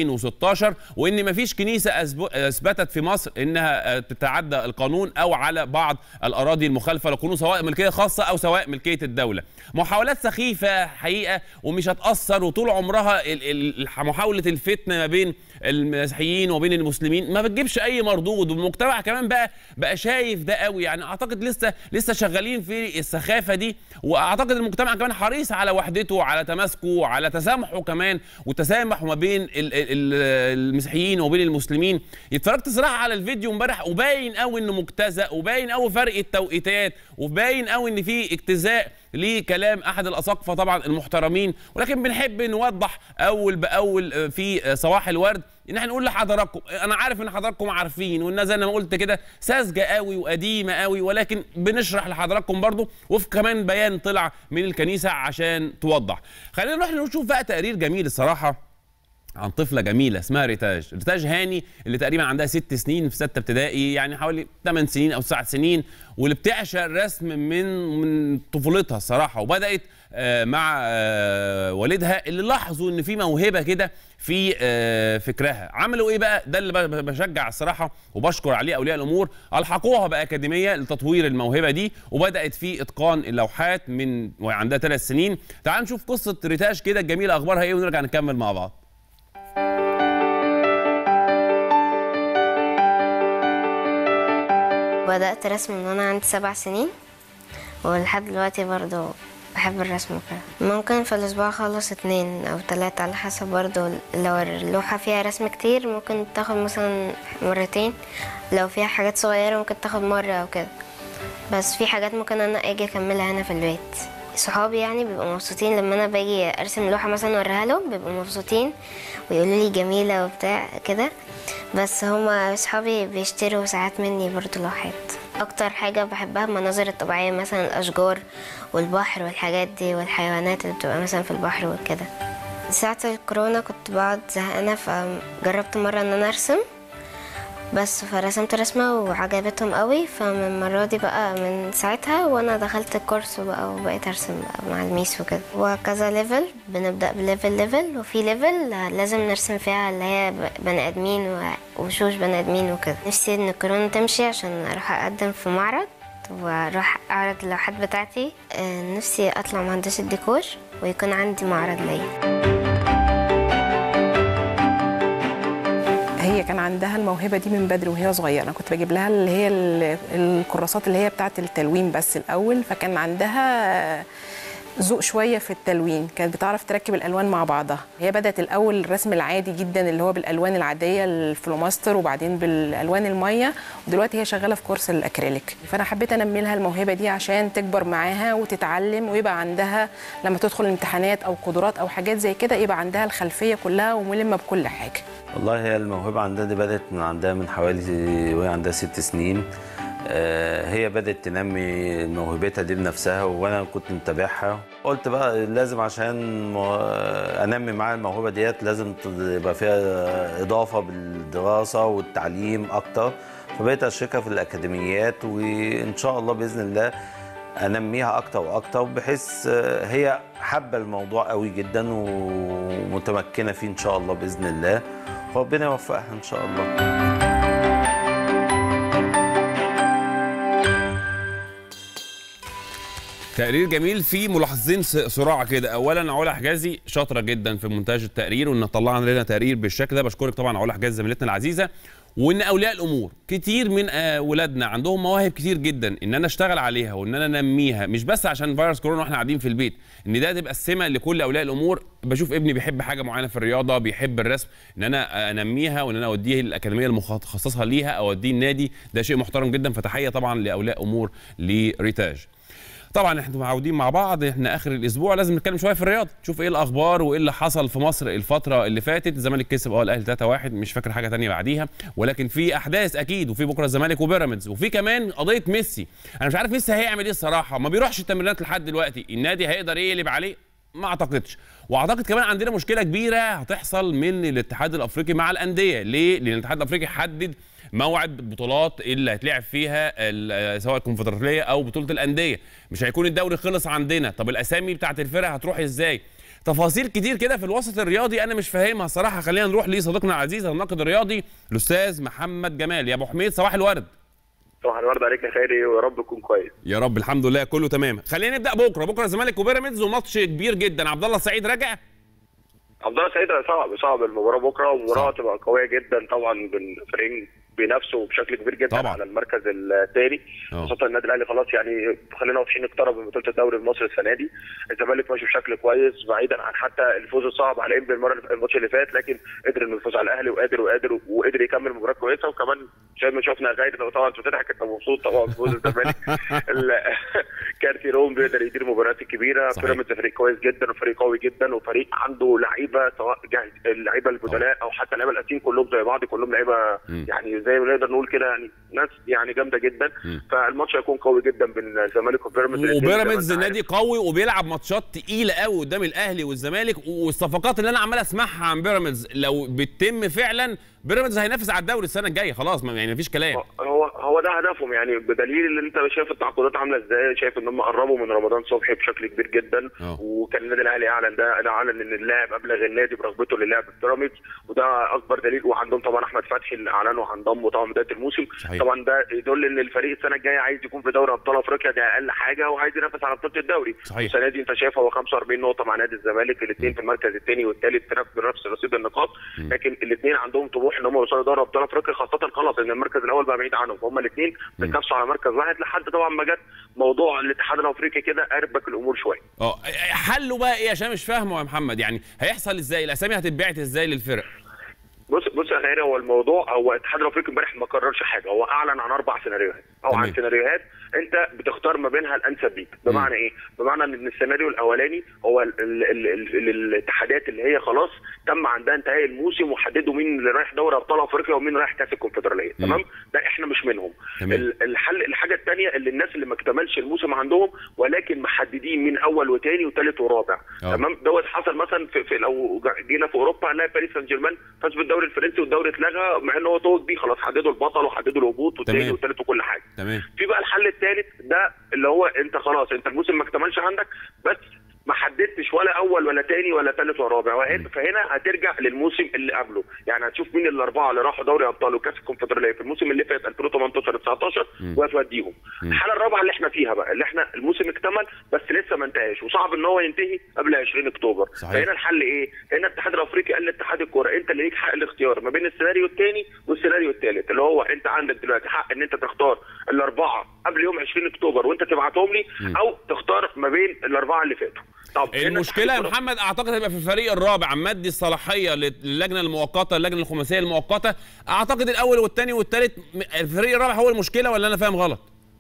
2016 وان مفيش كنيسه أثب- اثبتت في مصر انها آه، تتعدى القانون او على بعض الاراضي المخالفه للقانون سواء ملكيه خاصه او سواء ملكيه الدوله. محاولات سخيفه حقيقه ومش هتاثر وطول عمرها ال- ال- محاوله الفتنه ما بين المسيحيين وبين المسلمين ما بتجيبش اي مردود والمجتمع كمان بقى بقى شايف ده قوي يعني اعتقد لسه لسه شغالين في السخافه دي واعتقد المجتمع كمان حريص على وحدته على تماسكه على تسامحه كمان وتسامح ما بين ال- ال- ال- المسيحيين وبين المسلمين اتفرجت صراحه على الفيديو امبارح وباين قوي انه مجتزأ وباين قوي فرق التوقيتات وباين قوي ان في اجتزاء لكلام احد الاساقفه طبعا المحترمين ولكن بنحب نوضح اول باول آه، في آه، صباح الورد ان احنا نقول لحضراتكم انا عارف ان حضراتكم عارفين والناس زي ما قلت كده ساذجه قوي وقديمه قوي ولكن بنشرح لحضراتكم برضو وفي كمان بيان طلع من الكنيسه عشان توضح خلينا نروح نشوف بقى تقرير جميل الصراحه عن طفلة جميلة اسمها ريتاج ريتاج هاني اللي تقريبا عندها ست سنين في ستة ابتدائي يعني حوالي 8 سنين أو 9 سنين واللي بتعشق الرسم من من طفولتها الصراحة وبدأت آه، مع آه، والدها اللي لاحظوا ان في موهبه كده في آه، فكرها عملوا ايه بقى ده اللي ب- بشجع الصراحه وبشكر عليه اولياء الامور الحقوها باكاديميه لتطوير الموهبه دي وبدات في اتقان اللوحات من وهي عندها ثلاث سنين تعال نشوف قصه ريتاج كده الجميله اخبارها ايه ونرجع نكمل مع بعض بدأت رسم من وانا عندي سبع سنين ولحد دلوقتي برضو بحب الرسم وكده ممكن في الأسبوع أخلص اتنين أو تلاتة على حسب برضو لو اللوحة فيها رسم كتير ممكن تاخد مثلا مرتين لو فيها حاجات صغيرة ممكن تاخد مرة أو كده بس في حاجات ممكن أنا أجي أكملها هنا في البيت صحابي يعني بيبقوا مبسوطين لما أنا باجي أرسم لوحة مثلا أوريها لهم بيبقوا مبسوطين ويقولوا لي جميلة وبتاع كده بس هما صحابي بيشتروا ساعات مني برضو لوحات اكتر حاجة بحبها المناظر الطبيعية مثلا الاشجار والبحر والحاجات دي والحيوانات اللي بتبقى مثلا في البحر وكده ساعة الكورونا كنت بقعد زهقانة فجربت مرة ان انا ارسم بس فرسمت رسمة وعجبتهم قوي فمن المرة دي بقى من ساعتها وانا دخلت الكورس بقى وبقيت ارسم بقى مع الميس وكده وكذا ليفل بنبدأ بليفل ليفل وفي ليفل لازم نرسم فيها اللي هي ب- بني ادمين و- وشوش بني ادمين وكده نفسي ان الكورونا تمشي عشان اروح اقدم في معرض واروح اعرض اللوحات بتاعتي آه، نفسي اطلع مهندسة ديكور ويكون عندي معرض ليا هي كان عندها الموهبه دي من بدري وهي صغيره انا كنت بجيب لها اللي هي ال- الكراسات اللي هي بتاعه التلوين بس الاول فكان عندها ذوق شويه في التلوين كانت بتعرف تركب الالوان مع بعضها هي بدات الاول الرسم العادي جدا اللي هو بالالوان العاديه الفلوماستر وبعدين بالالوان الميه ودلوقتي هي شغاله في كورس الاكريليك فانا حبيت انمي لها الموهبه دي عشان تكبر معاها وتتعلم ويبقى عندها لما تدخل امتحانات او قدرات او حاجات زي كده يبقى عندها الخلفيه كلها وملمه بكل حاجه والله هي الموهبة عندها دي بدأت من عندها من حوالي وهي عندها ست سنين آه، هي بدأت تنمي موهبتها دي بنفسها وأنا كنت متابعها قلت بقى لازم عشان مو- أنمي معاها الموهبة ديت لازم يبقى فيها إضافة بالدراسة والتعليم أكتر فبقيت أشركها في الأكاديميات وإن شاء الله بإذن الله انميها اكتر واكتر بحيث آه، هي حابه الموضوع قوي جدا ومتمكنه فيه ان شاء الله باذن الله وربنا يوفقها ان شاء الله تقرير جميل فيه ملاحظين س- صراع كده اولا علا حجازي شاطره جدا في مونتاج التقرير وان طلعنا لنا تقرير بالشكل ده بشكرك طبعا علا حجازي زميلتنا العزيزه وان اولياء الامور كتير من آه، ولادنا عندهم مواهب كتير جدا ان انا اشتغل عليها وان انا انميها مش بس عشان فيروس كورونا واحنا قاعدين في البيت ان ده تبقى السمه لكل اولياء الامور بشوف ابني بيحب حاجه معينه في الرياضه بيحب الرسم ان انا انميها وان انا اوديه الاكاديميه المخصصه ليها او اوديه النادي ده شيء محترم جدا فتحيه طبعا لاولياء امور لريتاج طبعا احنا متعودين مع بعض احنا اخر الاسبوع لازم نتكلم شويه في الرياضه نشوف ايه الاخبار وايه اللي حصل في مصر الفتره اللي فاتت الزمالك كسب اه الاهلي 3-1 مش فاكر حاجه تانية بعديها ولكن في احداث اكيد وفي بكره الزمالك وبيراميدز وفي كمان قضيه ميسي انا مش عارف ميسي هيعمل ايه الصراحه ما بيروحش التمرينات لحد دلوقتي النادي هيقدر يقلب عليه ما اعتقدش واعتقد كمان عندنا مشكله كبيره هتحصل من الاتحاد الافريقي مع الانديه ليه لان الاتحاد الافريقي حدد موعد البطولات اللي هتلعب فيها ال- سواء الكونفدراليه او بطوله الانديه مش هيكون الدوري خلص عندنا طب الاسامي بتاعت الفرق هتروح ازاي تفاصيل كتير كده في الوسط الرياضي انا مش فاهمها الصراحه خلينا نروح لصديقنا العزيز الناقد الرياضي الاستاذ محمد جمال يا ابو حميد صباح الورد صباح الورد عليك يا خيري ويا رب تكون كويس يا رب الحمد لله كله تمام خلينا نبدا بكره بكره الزمالك وبيراميدز وماتش كبير جدا عبد الله السعيد راجع عبد الله سعيد صعب صعب المباراه بكره ومباراه صعب. تبقى قويه جدا طبعا بين فريقين بينافسوا بشكل كبير جدا طبعا. على المركز الثاني اه. خاصه النادي الاهلي خلاص يعني خلينا واضحين اقترب من بطوله الدوري المصري السنه دي الزمالك ماشي بشكل كويس بعيدا عن حتى الفوز الصعب على انبي المره الماتش اللي فات لكن قدر انه يفوز على الاهلي وقادر وقادر وقدر يكمل مباراه كويسه وكمان زي ما شفنا غير طبعا انت بتضحك انت مبسوط طبعا بفوز الزمالك ال- كارتي روم بيقدر يدير المباريات الكبيره صحيح. بيراميدز فريق كويس جدا وفريق قوي جدا وفريق عنده لعيبه سواء جاهز اللعيبه البدلاء او حتى اللعيبه الاساسيين كلهم زي بعض كلهم لعيبه مم. يعني زي ما نقدر نقول كده يعني ناس يعني جامده جدا مم. فالماتش هيكون قوي جدا بين الزمالك وبيراميدز الاتنين زي ما وبيراميدز انت عارف. نادي قوي وبيلعب ماتشات تقيله قوي قدام الاهلي والزمالك والصفقات اللي انا عمال اسمعها عن بيراميدز لو بتتم فعلا بيراميدز هينافس على الدوري السنه الجايه خلاص ما يعني مفيش كلام هو هو ده هدفهم يعني بدليل ان انت شايف التعاقدات عامله ازاي شايف ان هم قربوا من رمضان صبحي بشكل كبير جدا اه. وكان النادي الاهلي اعلن ده اعلن ان اللاعب ابلغ النادي برغبته للعب في بيراميدز وده اكبر دليل وعندهم طبعا احمد فتحي اللي اعلنوا عن ضمه طبعا بدايه الموسم صحيح. طبعا ده يدل ان الفريق السنه الجايه عايز يكون في دوري ابطال افريقيا ده اقل حاجه وعايز ينافس على بطوله الدوري صحيح. السنه دي انت شايف هو 45 نقطه مع نادي الزمالك الاثنين في المركز الثاني والثالث بنفس رصيد النقاط لكن الاثنين عندهم طموح ان هم يوصلوا دوري ابطال افريقيا خاصه خلاص ان المركز الاول بقى بعيد عنهم فهم الاثنين بيتنافسوا على مركز واحد لحد طبعا ما جت موضوع الاتحاد الافريقي كده اربك الامور شويه اه حله بقى ايه عشان مش فاهمه يا محمد يعني هيحصل ازاي الاسامي هتتبعت ازاي للفرق بص بص يا خيري هو الموضوع هو الاتحاد الافريقي امبارح ما قررش حاجه هو اعلن عن اربع سيناريوهات او تمام. عن سيناريوهات انت بتختار ما بينها الانسب ليك بمعنى ايه؟ بمعنى ان السيناريو الاولاني هو ال ال ال ال ال الاتحادات اللي هي خلاص تم عندها انتهاء الموسم وحددوا مين اللي رايح دوري ابطال افريقيا ومين رايح كاس الكونفدراليه تمام؟ ده احنا مش منهم تمام. ال- الحل الحاجه الثانيه اللي الناس اللي ما اكتملش الموسم عندهم ولكن محددين من اول وثاني وثالث ورابع اه. تمام دوت حصل مثلا في, في لو جينا في اوروبا هنلاقي باريس سان جيرمان فاز بالدوري الفرنسي والدوري اتلغى مع ان هو توج بيه خلاص حددوا البطل وحددوا الهبوط والثاني تمام. والثالث وكل حاجه تمام في بقى الحل الثالث ده اللي هو انت خلاص انت الموسم ما اكتملش عندك بس ما حددتش ولا اول ولا تاني ولا ثالث ولا رابع وهنا- فهنا هترجع للموسم اللي قبله يعني هتشوف مين الاربعه اللي راحوا دوري ابطال وكاس الكونفدراليه في الموسم اللي فات 2018 19 وهتوديهم الحاله الرابعه اللي احنا فيها بقى اللي احنا الموسم اكتمل بس لسه ما انتهاش وصعب ان هو ينتهي قبل 20 اكتوبر صحيح. فهنا الحل ايه؟ هنا الاتحاد الافريقي قال لاتحاد الكوره انت اللي ليك حق الاختيار ما بين السيناريو الثاني والسيناريو الثالث اللي هو انت عندك دلوقتي حق ان انت تختار الاربعه قبل يوم 20 اكتوبر وانت تبعتهم لي او تختار ما بين الاربعه اللي فاتوا طب هنا المشكله يا اتحاد الكرة- محمد اعتقد هيبقى في الفريق الرابع مدي الصلاحيه للجنه المؤقته اللجنه الخماسيه المؤقته اعتقد الاول والثاني والثالث الفريق الرابع هو المشكله ولا انا فاهم غلط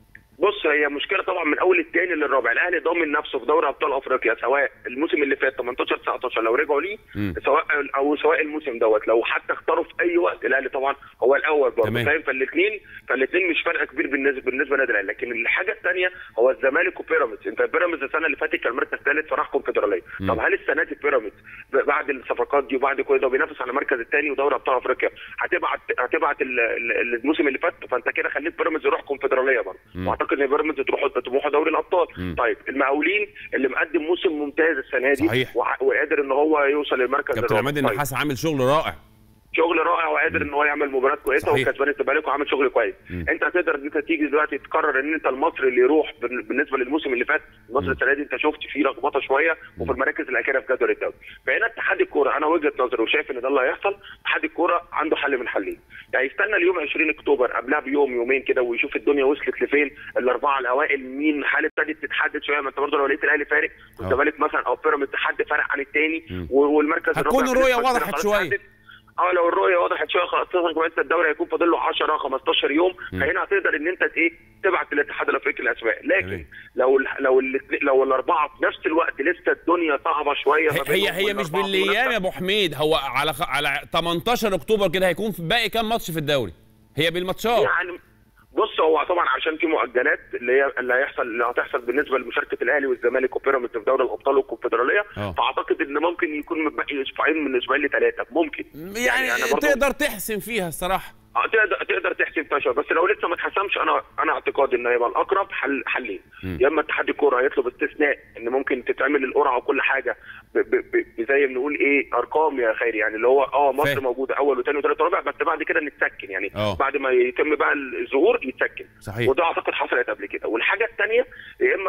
بص هي مشكله طبعا من اول الثاني للرابع الاهلي ضامن نفسه في دوري ابطال افريقيا سواء الموسم اللي فات 18 19 لو رجعوا ليه مم. سواء او سواء الموسم دوت لو حتى اختاروا في اي وقت الاهلي طبعا هو الاول برضه تمام. فاهم فالاثنين فالاثنين مش فرق كبير بالنسبه بالنسبه للنادي الاهلي لكن الحاجه الثانيه هو الزمالك وبيراميدز انت بيراميدز السنه اللي فاتت كان مركز ثالث فراح كونفدراليه طب هل السنه دي بيراميدز ب- بعد الصفقات دي وبعد كل ده بينافس على المركز الثاني ودوري ابطال افريقيا هتبعت هتبعت ال- ال- الموسم اللي فات فانت كده خليت بيراميدز يروح كونفدراليه برضه واعتقد ان بيراميدز تروح طموحه دوري الابطال طيب المقاولين اللي مقدم موسم ممتاز السنه دي صحيح. وع- وقادر ان هو يوصل للمركز كابتن الرابع. عماد طيب. النحاس عامل شغل رائع شغل رائع وقادر ان هو يعمل مباراه كويسه صحيح. وكسبان الزمالك وعامل شغل كويس انت هتقدر ان انت تيجي دلوقتي تقرر ان انت المصري اللي يروح بال- بالنسبه للموسم اللي فات المصري السنه دي انت شفت فيه لخبطه شويه وفي المراكز الاخيره في جدول الدوري فهنا اتحاد الكوره انا وجهه نظري وشايف ان ده اللي هيحصل اتحاد الكوره عنده حل من حلين يعني يستنى اليوم 20 اكتوبر قبلها بيوم يومين كده ويشوف الدنيا وصلت لفين الاربعه الاوائل مين حاله ابتدت تتحدد شويه ما انت برضه لو لقيت الاهلي فارق والزمالك مثلا او بيراميدز حد فارق عن الثاني والمركز هتكون الرابع الرؤية بنسبة كبيرة وضحت خلاص شوية. اتحدد. اه لو الرؤيه وضحت شويه خلاص خاصه كمان الدوري هيكون فاضل له 10 15 يوم فهنا هتقدر ان انت ايه تبعت للاتحاد الافريقي الاسماء لكن تمام. لو ال لو ال لو الاربعه في نفس الوقت لسه الدنيا صعبه شويه ما هي بينهم هي مش والأربعة بالايام منافسة. يا ابو حميد هو على خ... على 18 اكتوبر كده هيكون في باقي كام ماتش في الدوري هي بالماتشات يعني بص هو طبعا عشان في مؤجلات اللي هي اللي هيحصل اللي هتحصل بالنسبه لمشاركه الاهلي والزمالك وبيراميدز في دوري الابطال والكونفدراليه اه. فاعتقد ان ممكن يكون متبقي اسبوعين من اسبوعين لثلاثه ممكن يعني, أنا برضو- تقدر تحسم فيها الصراحه اه تقدر تقدر تحسم فيها شوية، بس لو لسه ما اتحسمش انا انا اعتقادي ان هيبقى الاقرب حل حلين يا اما اتحاد الكوره هيطلب استثناء ان ممكن تتعمل القرعه وكل حاجه ب- ب- ب- زي ما بنقول ايه ارقام يا خيري يعني اللي هو اه مصر فاهم. موجوده اول وثاني وثالث ورابع بس بعد كده نتسكن يعني اه. بعد ما يتم بقى الظهور يتسكن صحيح. وده اعتقد حصلت قبل كده والحاجه الثانيه يا اما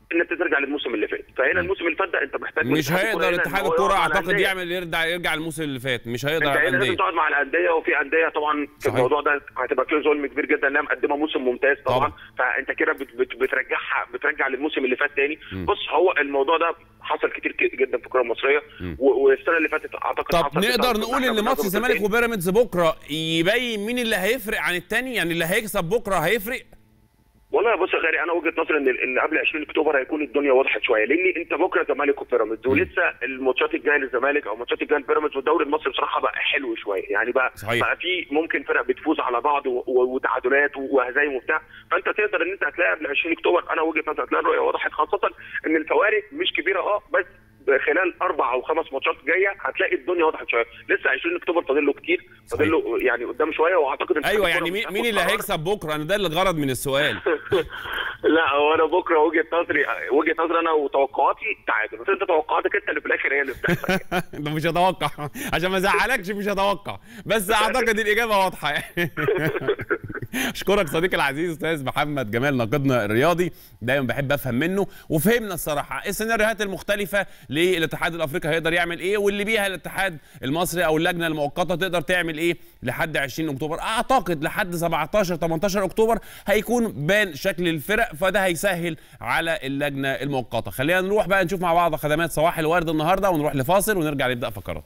ان انت ترجع للموسم اللي فات فهنا الموسم اللي فات ده انت محتاج من مش اتحاد الكرة هيقدر هنا إن اتحاد هو الكوره يقعد مع اعتقد الأندية. يعمل يرجع يرجع الموسم اللي فات مش هيقدر انت على هنا لازم الانديه تقعد مع الانديه وفي انديه طبعا في صحيح. الموضوع ده هتبقى فيه ظلم كبير جدا انها مقدمه موسم ممتاز طبعا, طبعا. طبعا. فانت كده بت بت بترجعها بترجع للموسم اللي فات تاني بص هو الموضوع ده حصل كتير ك- جدا في الكره المصريه و- والسنه اللي فاتت اعتقد طب حصل نقدر تسعة- نقول تسعة ان ماتش تسعة الزمالك وتسعين. وبيراميدز بكره يبين مين اللي هيفرق عن التاني يعني اللي هيكسب بكره هيفرق والله بص يا غالي انا وجهه نظري ان ان قبل 20 اكتوبر هيكون الدنيا وضحت شويه لان انت بكره زمالك وبيراميدز ولسه الماتشات الجايه للزمالك او الماتشات الجايه لبيراميدز والدوري المصري بصراحه بقى حلو شويه يعني بقى صحيح. بقى في ممكن فرق بتفوز على بعض و- و- وتعادلات وهزايم وبتاع فانت تقدر ان انت هتلاقي قبل 20 اكتوبر انا وجهه نظري هتلاقي الرؤيه وضحت خاصه ان الفوارق مش كبيره اه بس خلال اربع او خمس ماتشات جايه هتلاقي الدنيا وضحت شويه لسه 20 اكتوبر فاضل له كتير فاضل له يعني قدام شويه واعتقد ان ايوه اتحاد يعني الكرة مين مش مين اللي هياخد قرار. هيكسب بكره انا ده اللي الغرض من السؤال لا هو انا بكره وجهه نظري وجهه نظري انا وتوقعاتي تعادل بس انت توقعاتك انت اللي في الاخر هي اللي بتحصل ده مش هتوقع عشان ما ازعلكش مش هتوقع بس اعتقد الاجابه واضحه يعني اشكرك صديقي العزيز استاذ محمد جمال ناقدنا الرياضي دايما بحب افهم منه وفهمنا الصراحه السيناريوهات المختلفه للاتحاد الافريقي هيقدر يعمل ايه واللي بيها الاتحاد المصري او اللجنه المؤقته تقدر تعمل ايه لحد 20 اكتوبر اعتقد لحد 17 18 اكتوبر هيكون بان شكل الفرق فده هيسهل على اللجنه المؤقته خلينا نروح بقى نشوف مع بعض خدمات صباح الورد النهارده ونروح لفاصل ونرجع نبدا فقرات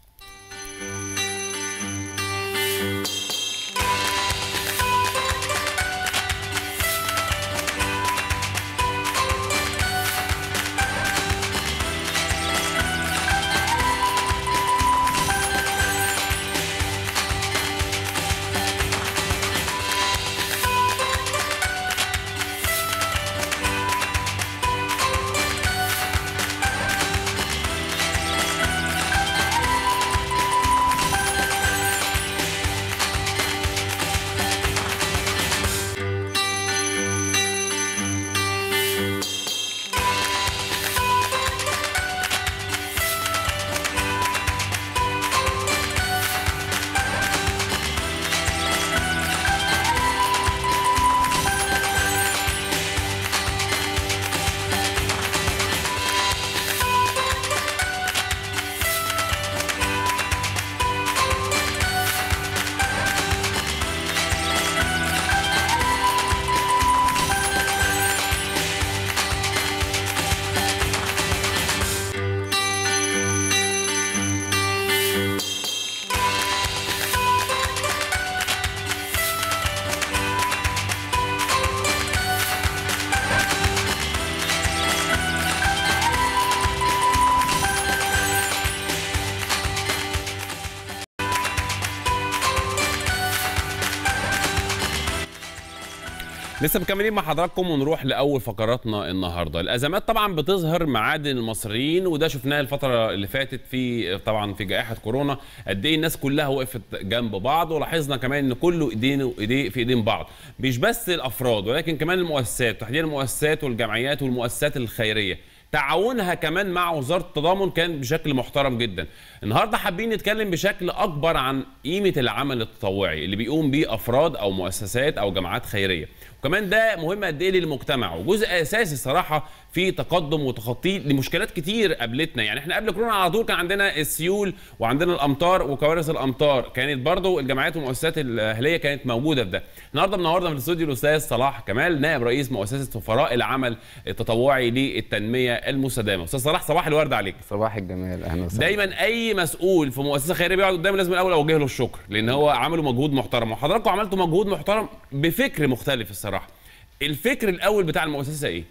لسه مكملين مع حضراتكم ونروح لاول فقراتنا النهارده الازمات طبعا بتظهر معادن المصريين وده شفناه الفتره اللي فاتت في طبعا في جائحه كورونا قد ايه الناس كلها وقفت جنب بعض ولاحظنا كمان ان كله ايدينه ايديه في ايدين بعض مش بس الافراد ولكن كمان المؤسسات تحديدا المؤسسات والجمعيات والمؤسسات الخيريه تعاونها كمان مع وزاره التضامن كان بشكل محترم جدا النهارده حابين نتكلم بشكل اكبر عن قيمه العمل التطوعي اللي بيقوم بيه افراد او مؤسسات او جماعات خيريه وكمان ده مهم قد ايه للمجتمع وجزء اساسي الصراحه في تقدم وتخطي لمشكلات كتير قابلتنا يعني احنا قبل كورونا على طول كان عندنا السيول وعندنا الامطار وكوارث الامطار كانت برضو الجمعيات والمؤسسات الاهليه كانت موجوده في ده النهارده منورنا في الاستوديو الاستاذ صلاح كمال نائب رئيس مؤسسه سفراء العمل التطوعي للتنميه المستدامه استاذ صلاح صباح الورد عليك صباح الجمال اهلا وسهلا دايما اي مسؤول في مؤسسه خيريه بيقعد قدامي لازم الاول اوجه له الشكر لان هو عملوا مجهود محترم وحضراتكم عملتوا مجهود محترم بفكر مختلف الصراحه الفكر الاول بتاع المؤسسه ايه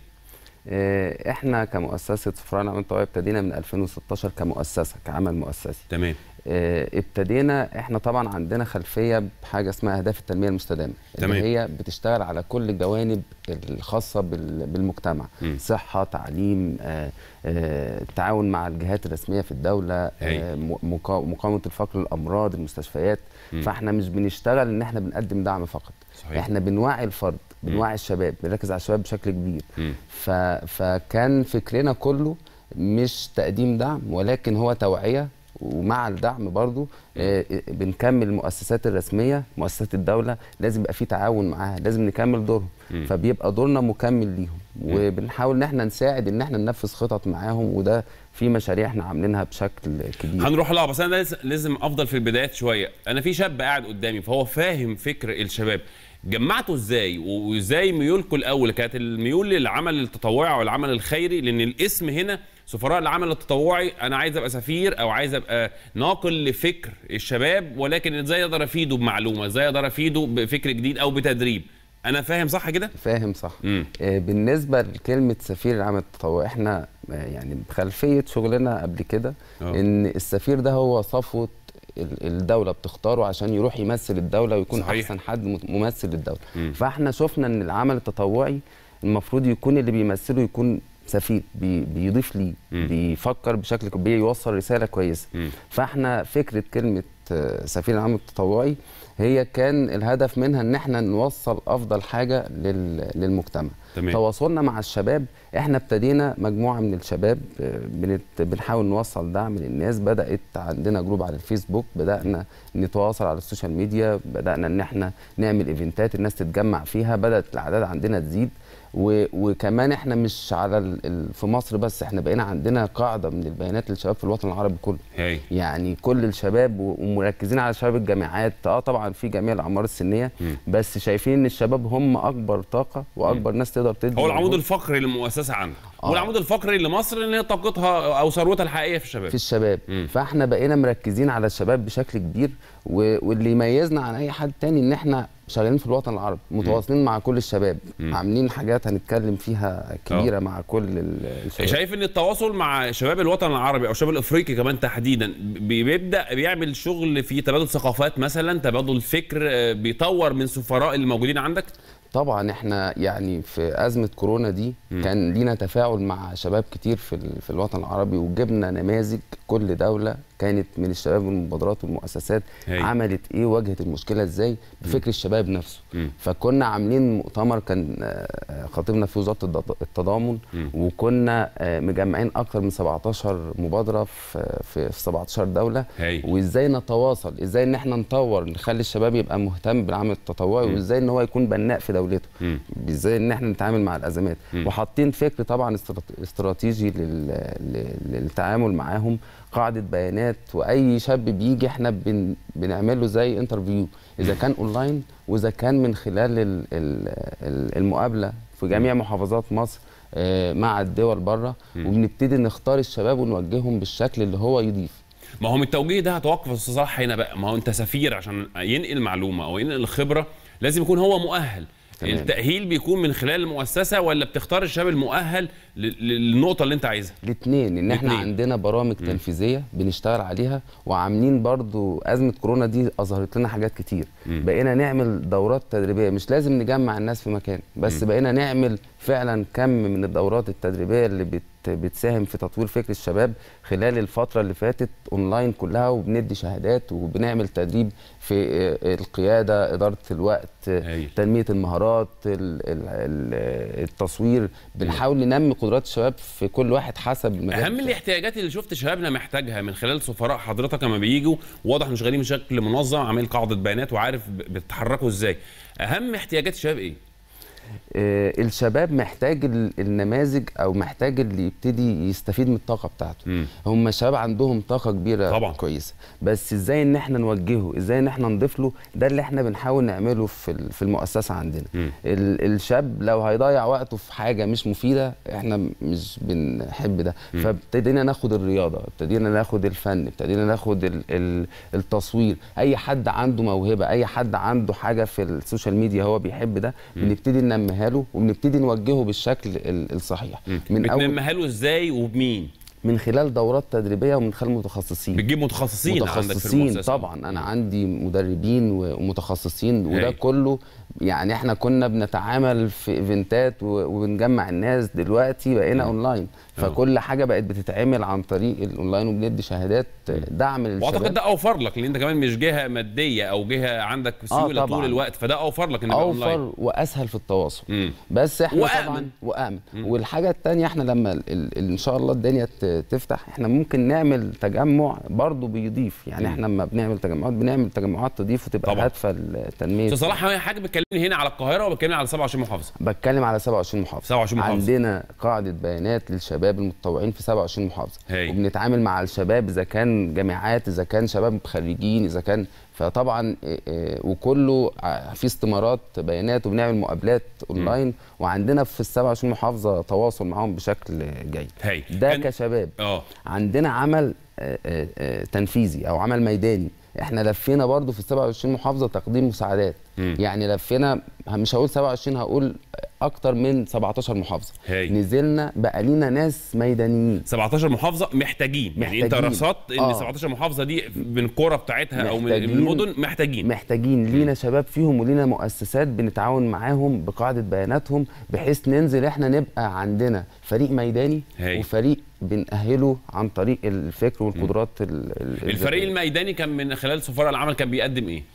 آه، احنا كمؤسسه سفراء العمل التطوعي ابتدينا من 2016 كمؤسسه كعمل مؤسسي تمام آه، ابتدينا احنا طبعا عندنا خلفيه بحاجه اسمها اهداف التنميه المستدامه تمام. اللي هي بتشتغل على كل الجوانب الخاصه بال- بالمجتمع م. صحه تعليم آه، آه، التعاون مع الجهات الرسميه في الدوله هاي. آه، م- مقا- مقاومه الفقر الامراض المستشفيات م. فاحنا مش بنشتغل ان احنا بنقدم دعم فقط صحيح. احنا بنوعي الفرد بنوعي الشباب بنركز على الشباب بشكل كبير م. ف... فكان فكرنا كله مش تقديم دعم ولكن هو توعيه ومع الدعم برضو آه، بنكمل المؤسسات الرسميه مؤسسات الدوله لازم يبقى في تعاون معاها لازم نكمل دورهم مم. فبيبقى دورنا مكمل ليهم وبنحاول ان احنا نساعد ان احنا ننفذ خطط معاهم وده في مشاريع احنا عاملينها بشكل كبير هنروح لها بس انا لازم- لازم افضل في البدايات شويه انا في شاب قاعد قدامي فهو فاهم فكر الشباب جمعته ازاي وازاي ميولكم الاول كانت الميول للعمل التطوعي او العمل الخيري لان الاسم هنا سفراء العمل التطوعي انا عايز ابقى سفير او عايز ابقى ناقل لفكر الشباب ولكن ازاي اقدر افيده بمعلومه ازاي اقدر افيده بفكر جديد او بتدريب انا فاهم صح كده فاهم صح مم. آه، بالنسبه لكلمه سفير العمل التطوعي احنا آه، يعني بخلفيه شغلنا قبل كده آه. ان السفير ده هو صفوه ال- الدوله بتختاره عشان يروح يمثل الدوله ويكون صحيح. احسن حد مت- ممثل للدوله مم. فاحنا شفنا ان العمل التطوعي المفروض يكون اللي بيمثله يكون سفير بي بيضيف ليه مم. بيفكر بشكل كو- بيوصل رساله كويسه مم. فاحنا فكره كلمه آه، سفير العمل التطوعي هي كان الهدف منها ان احنا نوصل افضل حاجه لل- للمجتمع تمام. تواصلنا مع الشباب احنا ابتدينا مجموعه من الشباب آه، بنت بنحاول نوصل دعم للناس بدات عندنا جروب على الفيسبوك بدانا نتواصل على السوشيال ميديا بدانا ان احنا نعمل ايفنتات الناس تتجمع فيها بدات الاعداد عندنا تزيد و... وكمان احنا مش على ال... ال- في مصر بس احنا بقينا عندنا قاعده من البيانات للشباب في الوطن العربي كله هاي يعني كل الشباب و- ومركزين على شباب الجامعات اه طبعا في جميع الاعمار السنيه مم. بس شايفين ان الشباب هم اكبر طاقه واكبر ناس تقدر تدي هو العمود مجهود الفقري للمؤسسه عندك آه. والعمود الفقري لمصر ان هي طاقتها او ثروتها الحقيقيه في الشباب في الشباب مم. فاحنا بقينا مركزين على الشباب بشكل كبير و... واللي يميزنا عن اي حد تاني ان احنا شغالين في الوطن العربي متواصلين مع كل الشباب مم. عاملين حاجات هنتكلم فيها كبيره مع كل ال- الشباب شايف ان التواصل مع شباب الوطن العربي او شباب الافريقي كمان تحديدا بي- بيبدا بيعمل شغل في تبادل ثقافات مثلا تبادل فكر آه، بيطور من سفراء اللي موجودين عندك طبعا احنا يعني في ازمه كورونا دي مم. كان لينا تفاعل مع شباب كتير في ال- في الوطن العربي وجبنا نماذج كل دوله كانت من الشباب والمبادرات والمؤسسات هاي. عملت ايه واجهت المشكله ازاي بفكر الشباب نفسه مم. فكنا عاملين مؤتمر كان آه، خطيبنا في وزاره التض- التضامن مم. وكنا آه، مجمعين اكتر من 17 مبادره في في في 17 دوله هاي وازاي نتواصل ازاي ان احنا نطور نخلي الشباب يبقى مهتم بالعمل التطوعي مم. وازاي ان هو يكون بناء في دولته مم. ازاي ان احنا نتعامل مع الازمات مم. وحاطين فكر طبعا استرات- استراتيجي لل... لل- للتعامل معاهم قاعده بيانات واي شاب بيجي احنا بن... بنعمل له زي انترفيو اذا كان اونلاين واذا كان من خلال ال... ال... ال- المقابله في جميع محافظات مصر آه، مع الدول بره مم. وبنبتدي نختار الشباب ونوجههم بالشكل اللي هو يضيف ما هو من التوجيه ده هتوقف يا استاذ صلاح هنا بقى ما هو انت سفير عشان ينقل معلومه او ينقل خبره لازم يكون هو مؤهل تمام. التاهيل بيكون من خلال المؤسسه ولا بتختار الشباب المؤهل ل- للنقطه اللي انت عايزها الاثنين ان احنا الاتنين. عندنا برامج تنفيذيه بنشتغل عليها وعاملين برضو ازمه كورونا دي اظهرت لنا حاجات كتير مم. بقينا نعمل دورات تدريبيه مش لازم نجمع الناس في مكان بس مم. بقينا نعمل فعلا كم من الدورات التدريبيه اللي بت بتساهم في تطوير فكر الشباب خلال الفتره اللي فاتت اونلاين كلها وبندي شهادات وبنعمل تدريب في آه، القياده اداره الوقت آه، هايل. تنميه المهارات ال- ال- ال- التصوير بنحاول ننمي قدرات الشباب في كل واحد حسب المجال اهم بتاعه. الاحتياجات اللي شفت شبابنا محتاجها من خلال سفراء حضرتك لما بيجوا واضح انه شغالين بشكل منظم عامل قاعده بيانات وعارف ب- بتتحركوا ازاي اهم احتياجات الشباب ايه آه، الشباب محتاج ال- النماذج او محتاج اللي يبتدي يستفيد من الطاقه بتاعته مم. هم الشباب عندهم طاقه كبيره طبعاً. كويسه بس ازاي ان احنا نوجهه ازاي ان احنا نضيف له ده اللي احنا بنحاول نعمله في ال- في المؤسسه عندنا مم. ال- الشاب لو هيضيع وقته في حاجه مش مفيده احنا مش بنحب ده مم. فابتدينا ناخد الرياضه ابتدينا ناخد الفن ابتدينا ناخد ال- ال- التصوير اي حد عنده موهبه اي حد عنده حاجه في السوشيال ميديا هو بيحب ده بنبتدي ننميها له وبنبتدي نوجهه بالشكل ال- الصحيح من اول بتنميها له ازاي وبمين من خلال دورات تدريبيه ومن خلال متخصصين بتجيب متخصصين, عندك في متخصصين المؤسسه طبعا انا عندي مدربين ومتخصصين وده هايل. كله يعني احنا كنا بنتعامل في ايفنتات و- وبنجمع الناس دلوقتي بقينا اونلاين فكل حاجه بقت بتتعمل عن طريق الاونلاين وبندي شهادات دعم للشباب واعتقد ده اوفر لك لان انت كمان مش جهه ماديه او جهه عندك سيوله طبعاً. طول الوقت فده اوفر لك ان يبقى اونلاين اوفر واسهل في التواصل مم. بس احنا وآمن. طبعا وامن والحاجه الثانيه احنا لما ال ال ان شاء الله الدنيا ت- تفتح احنا ممكن نعمل تجمع برضه بيضيف يعني احنا لما بنعمل تجمعات بنعمل تجمعات تضيف وتبقى طبعاً. هادفه لتنميه استاذ صلاح حاجه بتكلمني هنا على القاهره وبتكلمني على 27 محافظه بتكلم على 27 محافظه 27 محافظة. عندنا قاعده بيانات للشباب المتطوعين في 27 محافظه هاي. وبنتعامل مع الشباب اذا كان جامعات اذا كان شباب خريجين اذا كان فطبعا إيه، إيه، وكله ع- في استمارات بيانات وبنعمل مقابلات اونلاين وعندنا في ال 27 محافظه تواصل معاهم بشكل جيد هاي. ده كان- كشباب اه عندنا عمل آه، آه، آه، تنفيذي او عمل ميداني احنا لفينا برضو في ال 27 محافظه تقديم مساعدات مم. يعني لفينا مش هقول 27 هقول اكتر من 17 محافظه هاي. نزلنا بقى لينا ناس ميدانيين 17 محافظه محتاجين, يعني انت محتاجين. رصدت ان آه. 17 محافظه دي من القرى بتاعتها او من من محتاجين- المدن محتاجين محتاجين لينا شباب فيهم ولينا مؤسسات بنتعاون معاهم بقاعده بياناتهم بحيث ننزل احنا نبقى عندنا فريق ميداني هاي. وفريق بنأهله عن طريق الفكر والقدرات ال- ال- الفريق الذاتية. الميداني كان من خلال سفراء العمل كان بيقدم ايه؟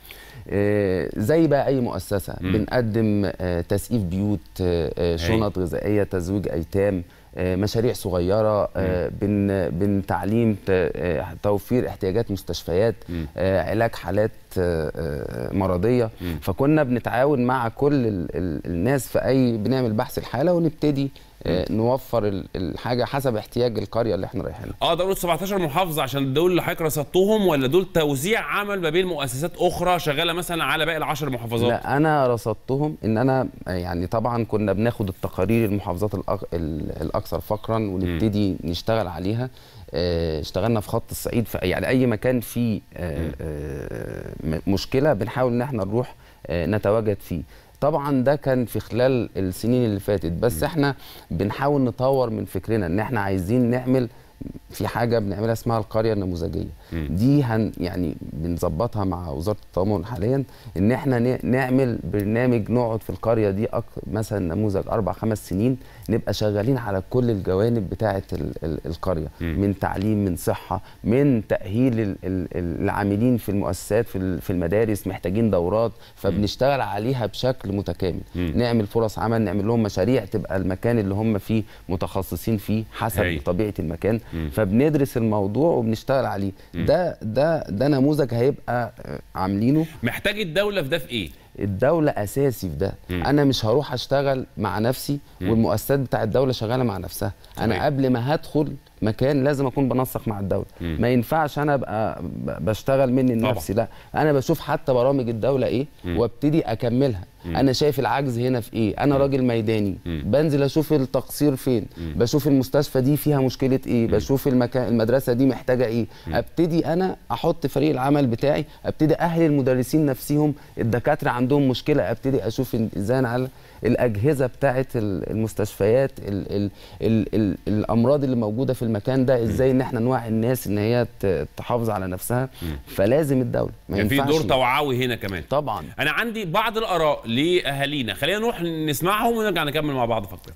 آه، زي بقى اي مؤسسه بنقدم آه، تسقيف بيوت آه، آه، شنط غذائيه تزويج ايتام آه، مشاريع صغيره آه، بن بن تعليم ت- آه، توفير احتياجات مستشفيات آه، علاج حالات آه، آه، مرضيه فكنا بنتعاون مع كل ال- ال- الناس في اي بنعمل بحث الحاله ونبتدي آه، نوفر ال- الحاجه حسب احتياج القريه اللي احنا رايحينها اه دول 17 محافظه عشان دول اللي حضرتك رصدتهم ولا دول توزيع عمل ما بين مؤسسات اخرى شغاله مثلا على باقي العشر محافظات؟ لا انا رصدتهم ان انا يعني طبعا كنا بناخد التقارير المحافظات الأك... ال- الاكثر فقرا ونبتدي نشتغل عليها آه، اشتغلنا في خط الصعيد في يعني اي مكان فيه آه، آه، م- مشكله بنحاول ان احنا نروح آه، نتواجد فيه طبعا ده كان في خلال السنين اللي فاتت بس احنا بنحاول نطور من فكرنا ان احنا عايزين نعمل في حاجه بنعملها اسمها القريه النموذجيه دي هن يعني بنظبطها مع وزاره التضامن حاليا ان احنا ن- نعمل برنامج نقعد في القريه دي أك... مثلا نموذج اربع خمس سنين نبقى شغالين على كل الجوانب بتاعه ال... ال... القريه من تعليم من صحه من تاهيل ال... ال... العاملين في المؤسسات في ال- في المدارس محتاجين دورات فبنشتغل عليها بشكل متكامل نعمل فرص عمل نعمل لهم مشاريع تبقى المكان اللي هم فيه متخصصين فيه حسب هاي. طبيعه المكان فبندرس الموضوع وبنشتغل عليه ده ده ده نموذج هيبقى آه، عاملينه محتاج الدوله في ده في ايه؟ الدولة أساسي في ده أنا مش هروح أشتغل مع نفسي والمؤسسات بتاع الدولة شغالة مع نفسها تمام. أنا قبل ما هدخل مكان لازم أكون بنسق مع الدولة ما ينفعش أنا أبقى ب- بشتغل مني طبعا. لنفسي لا أنا بشوف حتى برامج الدولة إيه وابتدي أكملها أنا شايف العجز هنا في إيه أنا راجل ميداني بنزل أشوف التقصير فين بشوف المستشفى دي فيها مشكلة إيه بشوف المكان المدرسة دي محتاجة إيه ابتدي أنا أحط فريق العمل بتاعي ابتدي أهل المدرسين نفسهم الدكاترة عندهم مشكلة ابتدي أشوف إن- إزاي أنا على الأجهزة بتاعة ال- المستشفيات ال ال ال ال الأمراض اللي موجودة في المكان ده إزاي إن إحنا نوعي الناس إن هي ت- تحافظ على نفسها فلازم الدولة ما كان في ينفعش دور توعوي هنا كمان طبعا انا عندي بعض الاراء لاهالينا خلينا نروح نسمعهم ونرجع نكمل مع بعض فقره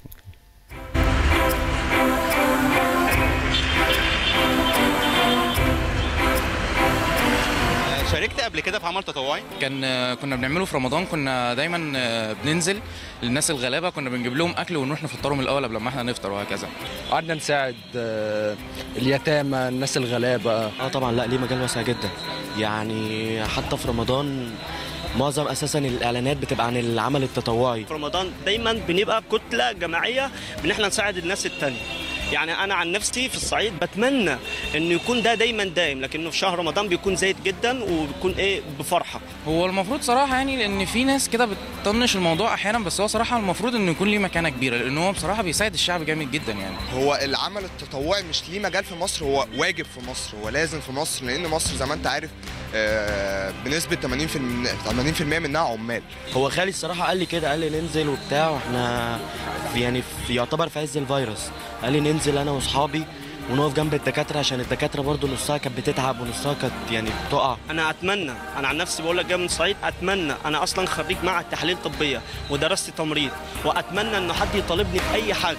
شاركت قبل كده في عمل تطوعي كان كنا بنعمله في رمضان كنا دايما بننزل للناس الغلابه كنا بنجيب لهم اكل ونروح نفطرهم الاول قبل ما احنا نفطر وهكذا قعدنا نساعد آه، اليتامى الناس الغلابه اه طبعا لا ليه مجال واسع جدا يعني حتى في رمضان معظم اساسا الاعلانات بتبقى عن العمل التطوعي في رمضان دايما بنبقى كتله جماعيه ان احنا نساعد الناس التانية يعني انا عن نفسي في الصعيد بتمنى انه يكون ده دايما دايم لكنه في شهر رمضان بيكون زايد جدا وبيكون ايه بفرحه هو المفروض صراحه يعني لان في ناس كده بتطنش الموضوع احيانا بس هو صراحه المفروض انه يكون ليه مكانه كبيره لان هو بصراحه بيساعد الشعب جامد جدا يعني هو العمل التطوعي مش ليه مجال في مصر هو واجب في مصر هو لازم في مصر لان مصر زي ما انت عارف آه، بنسبه 80% 80% منها عمال هو خالي الصراحه قال لي كده قال لي ننزل وبتاع واحنا في يعني في يعتبر في عز الفيروس قال لي ننزل انا واصحابي ونقف جنب الدكاتره عشان الدكاتره برضو نصها كانت بتتعب ونصها كانت يعني بتقع انا اتمنى انا عن نفسي بقول لك جاي من الصعيد اتمنى انا اصلا خريج معهد تحاليل طبيه ودرست تمريض واتمنى ان حد يطالبني باي حاجه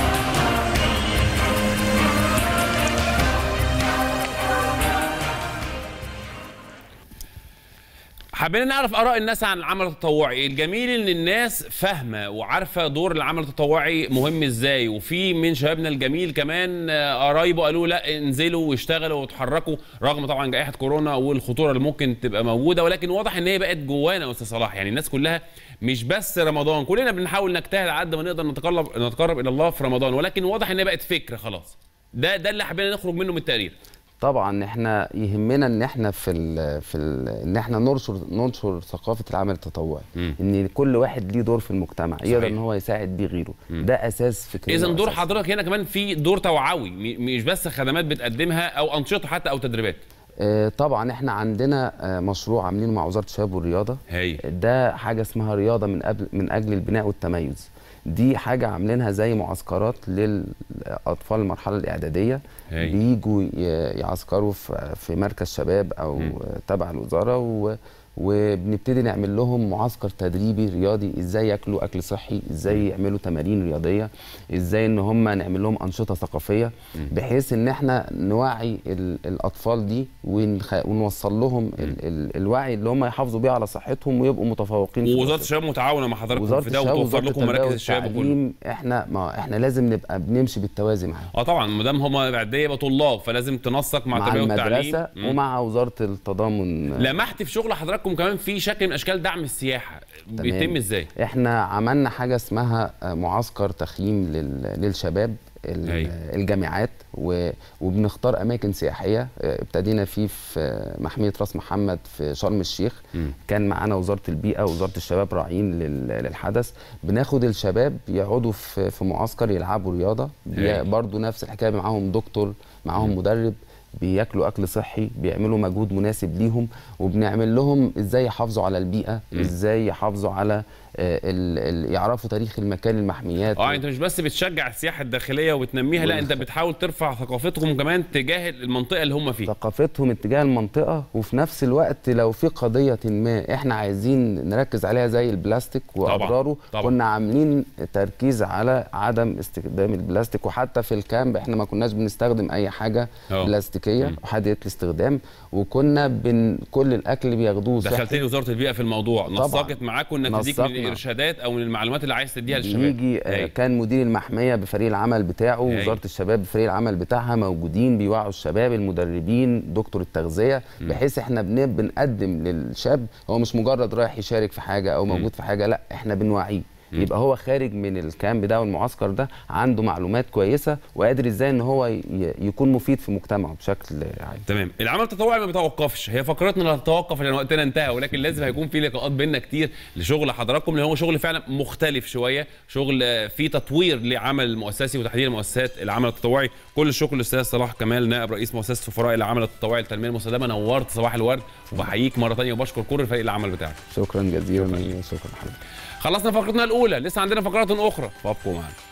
حابين نعرف اراء الناس عن العمل التطوعي الجميل ان الناس فاهمه وعارفه دور العمل التطوعي مهم ازاي وفي من شبابنا الجميل كمان آه، قرايبه قالوا لا انزلوا واشتغلوا واتحركوا رغم طبعا جائحه كورونا والخطوره اللي ممكن تبقى موجوده ولكن واضح ان هي بقت جوانا يا استاذ صلاح يعني الناس كلها مش بس رمضان كلنا بنحاول نجتهد على قد ما نقدر نتقرب نتقرب الى الله في رمضان ولكن واضح ان هي بقت فكره خلاص ده ده اللي حابين نخرج منه من التقرير طبعا احنا يهمنا ان احنا في ال في ال ان احنا ننشر ننشر ثقافه العمل التطوعي ان كل واحد ليه دور في المجتمع يقدر ان هو يساعد بيه غيره ده اساس فكري اذا دور حضرتك هنا كمان في دور توعوي م- مش بس خدمات بتقدمها او انشطه حتى او تدريبات آه، طبعا احنا عندنا آه، مشروع عاملينه مع وزاره الشباب والرياضه هي ده حاجه اسمها رياضه من قبل من اجل البناء والتميز دي حاجه عاملينها زي معسكرات للاطفال المرحله الاعداديه هي. بيجوا ي- يعسكروا في في مركز شباب او تبع الوزاره و وبنبتدي نعمل لهم معسكر تدريبي رياضي ازاي ياكلوا اكل صحي ازاي يعملوا تمارين رياضيه ازاي ان هم نعمل لهم انشطه ثقافيه بحيث ان احنا نوعي ال- الاطفال دي ونخ... ونوصل لهم ال... ال... الوعي اللي هم يحافظوا بيه على صحتهم ويبقوا متفوقين في ووزاره الشباب متعاونه مع حضراتكم وزاره في ده الشباب وتوفر ووزاره لكم التربية مراكز الشباب وكله والتعليم احنا ما احنا لازم نبقى بنمشي بالتوازي معاهم اه طبعا ما دام هم اعداديه يبقى طلاب فلازم تنسق مع مع التربيه والتعليم المدرسه مم. ومع وزاره التضامن لمحت في شغل حضراتكم كمان في شكل من اشكال دعم السياحه تمام. بيتم ازاي؟ احنا عملنا حاجه اسمها آه، معسكر تخييم لل- للشباب ال- أيوة. الجامعات و- وبنختار اماكن سياحيه آه، ابتدينا فيه في آه، محميه راس محمد في شرم الشيخ كان معانا وزاره البيئه ووزاره الشباب راعيين لل- للحدث بناخد الشباب يقعدوا في في معسكر يلعبوا رياضه بي- أيوة. برضو نفس الحكايه معاهم دكتور معاهم مدرب بياكلوا اكل صحي بيعملوا مجهود مناسب ليهم وبنعمل لهم ازاي يحافظوا على البيئه ازاي يحافظوا على آه، ال ال يعرفوا تاريخ المكان المحميات اه انت مش بس بتشجع السياحه الداخليه وبتنميها لا انت بتحاول ترفع ثقافتهم كمان تجاه المنطقه اللي هم فيها ثقافتهم اتجاه المنطقه وفي نفس الوقت لو في قضيه ما احنا عايزين نركز عليها زي البلاستيك واضراره طبعاً. كنا عاملين تركيز على عدم استخدام البلاستيك وحتى في الكامب احنا ما كناش بنستخدم اي حاجه اه. بلاستيكيه وحاديه الاستخدام وكنا بن كل الاكل اللي بياخدوه صحي. دخلت لي وزاره البيئه في الموضوع طبعاً. نسقت معاكم انك تديك من نسقنا. الارشادات او من المعلومات اللي عايز تديها للشباب بيجي آه، هاي. كان مدير المحميه بفريق العمل بتاعه هاي. وزاره الشباب بفريق العمل بتاعها موجودين بيوعوا الشباب المدربين دكتور التغذيه بحيث احنا بن- بنقدم للشاب هو مش مجرد رايح يشارك في حاجه او موجود في حاجه لا احنا بنوعيه يبقى هو خارج من الكامب ده والمعسكر ده عنده معلومات كويسه وقادر ازاي ان هو ي- يكون مفيد في مجتمعه بشكل عام تمام العمل التطوعي ما بيتوقفش هي فقرتنا لا تتوقف لان وقتنا انتهى ولكن لازم هيكون في لقاءات بيننا كتير لشغل حضراتكم لان هو شغل فعلا مختلف شويه شغل آه، فيه تطوير لعمل المؤسسي وتحديدا مؤسسات العمل التطوعي كل الشكر للاستاذ صلاح كمال نائب رئيس مؤسسه سفراء العمل التطوعي للتنميه المستدامه نورت صباح الورد وبحييك مره ثانيه وبشكر كل فريق العمل بتاعك شكرا جزيلا شكرا حضرتك خلصنا فقرتنا الاولى لسه عندنا فقرات اخرى فابقوا معنا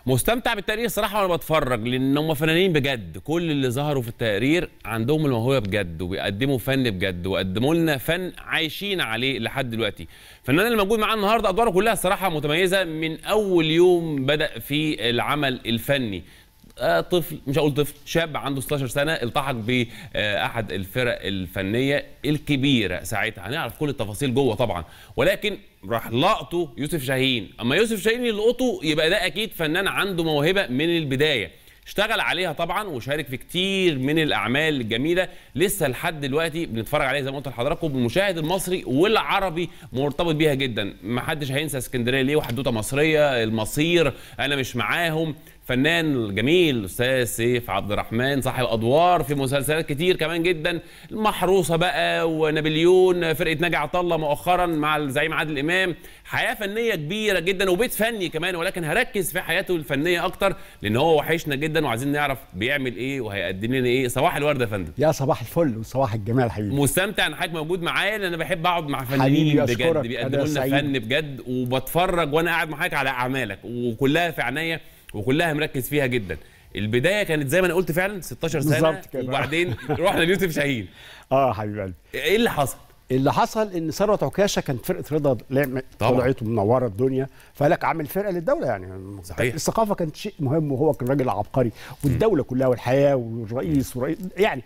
مستمتع بالتقرير الصراحه وانا بتفرج لان هم فنانين بجد كل اللي ظهروا في التقرير عندهم الموهبه بجد وبيقدموا فن بجد وقدموا لنا فن عايشين عليه لحد دلوقتي الفنان اللي موجود معانا النهارده ادواره كلها الصراحه متميزه من اول يوم بدا في العمل الفني آه، طفل مش هقول طفل شاب عنده 16 سنه التحق باحد الفرق الفنيه الكبيره ساعتها هنعرف كل التفاصيل جوه طبعا ولكن راح لقطه يوسف شاهين اما يوسف شاهين يلقطه يبقى ده اكيد فنان عنده موهبه من البدايه اشتغل عليها طبعا وشارك في كتير من الاعمال الجميله لسه لحد دلوقتي بنتفرج عليها زي ما قلت لحضراتكم المشاهد المصري والعربي مرتبط بيها جدا ما حدش هينسى اسكندريه ليه وحدوته مصريه المصير انا مش معاهم فنان الجميل الاستاذ سيف عبد الرحمن صاحب ادوار في مسلسلات كتير كمان جدا المحروسه بقى ونابليون فرقه ناجي عطا الله مؤخرا مع الزعيم عادل امام حياه فنيه كبيره جدا وبيت فني كمان ولكن هركز في حياته الفنيه اكتر لان هو وحشنا جدا وعايزين نعرف بيعمل ايه وهيقدم لنا ايه صباح الورد يا فندم يا صباح الفل وصباح الجمال حبيبي مستمتع ان حضرتك موجود معايا لان انا بحب اقعد مع حبيبي، فنانين أشكرك. بجد أنا بيقدموا لنا سعيد. فن بجد وبتفرج وانا قاعد معاك على اعمالك وكلها في عينيا وكلها مركز فيها جدا البدايه كانت زي ما انا قلت فعلا 16 سنه بالظبط كده. وبعدين رحنا ليوسف شاهين اه حبيب قلبي ايه اللي حصل اللي حصل ان ثروت عكاشه كانت فرقه رضا لعبت طبعا. طلعت ومنوره الدنيا فقال لك عامل فرقه للدوله يعني صحيح. الثقافه كانت شيء مهم وهو كان راجل عبقري والدوله كلها والحياه والرئيس ورئيس يعني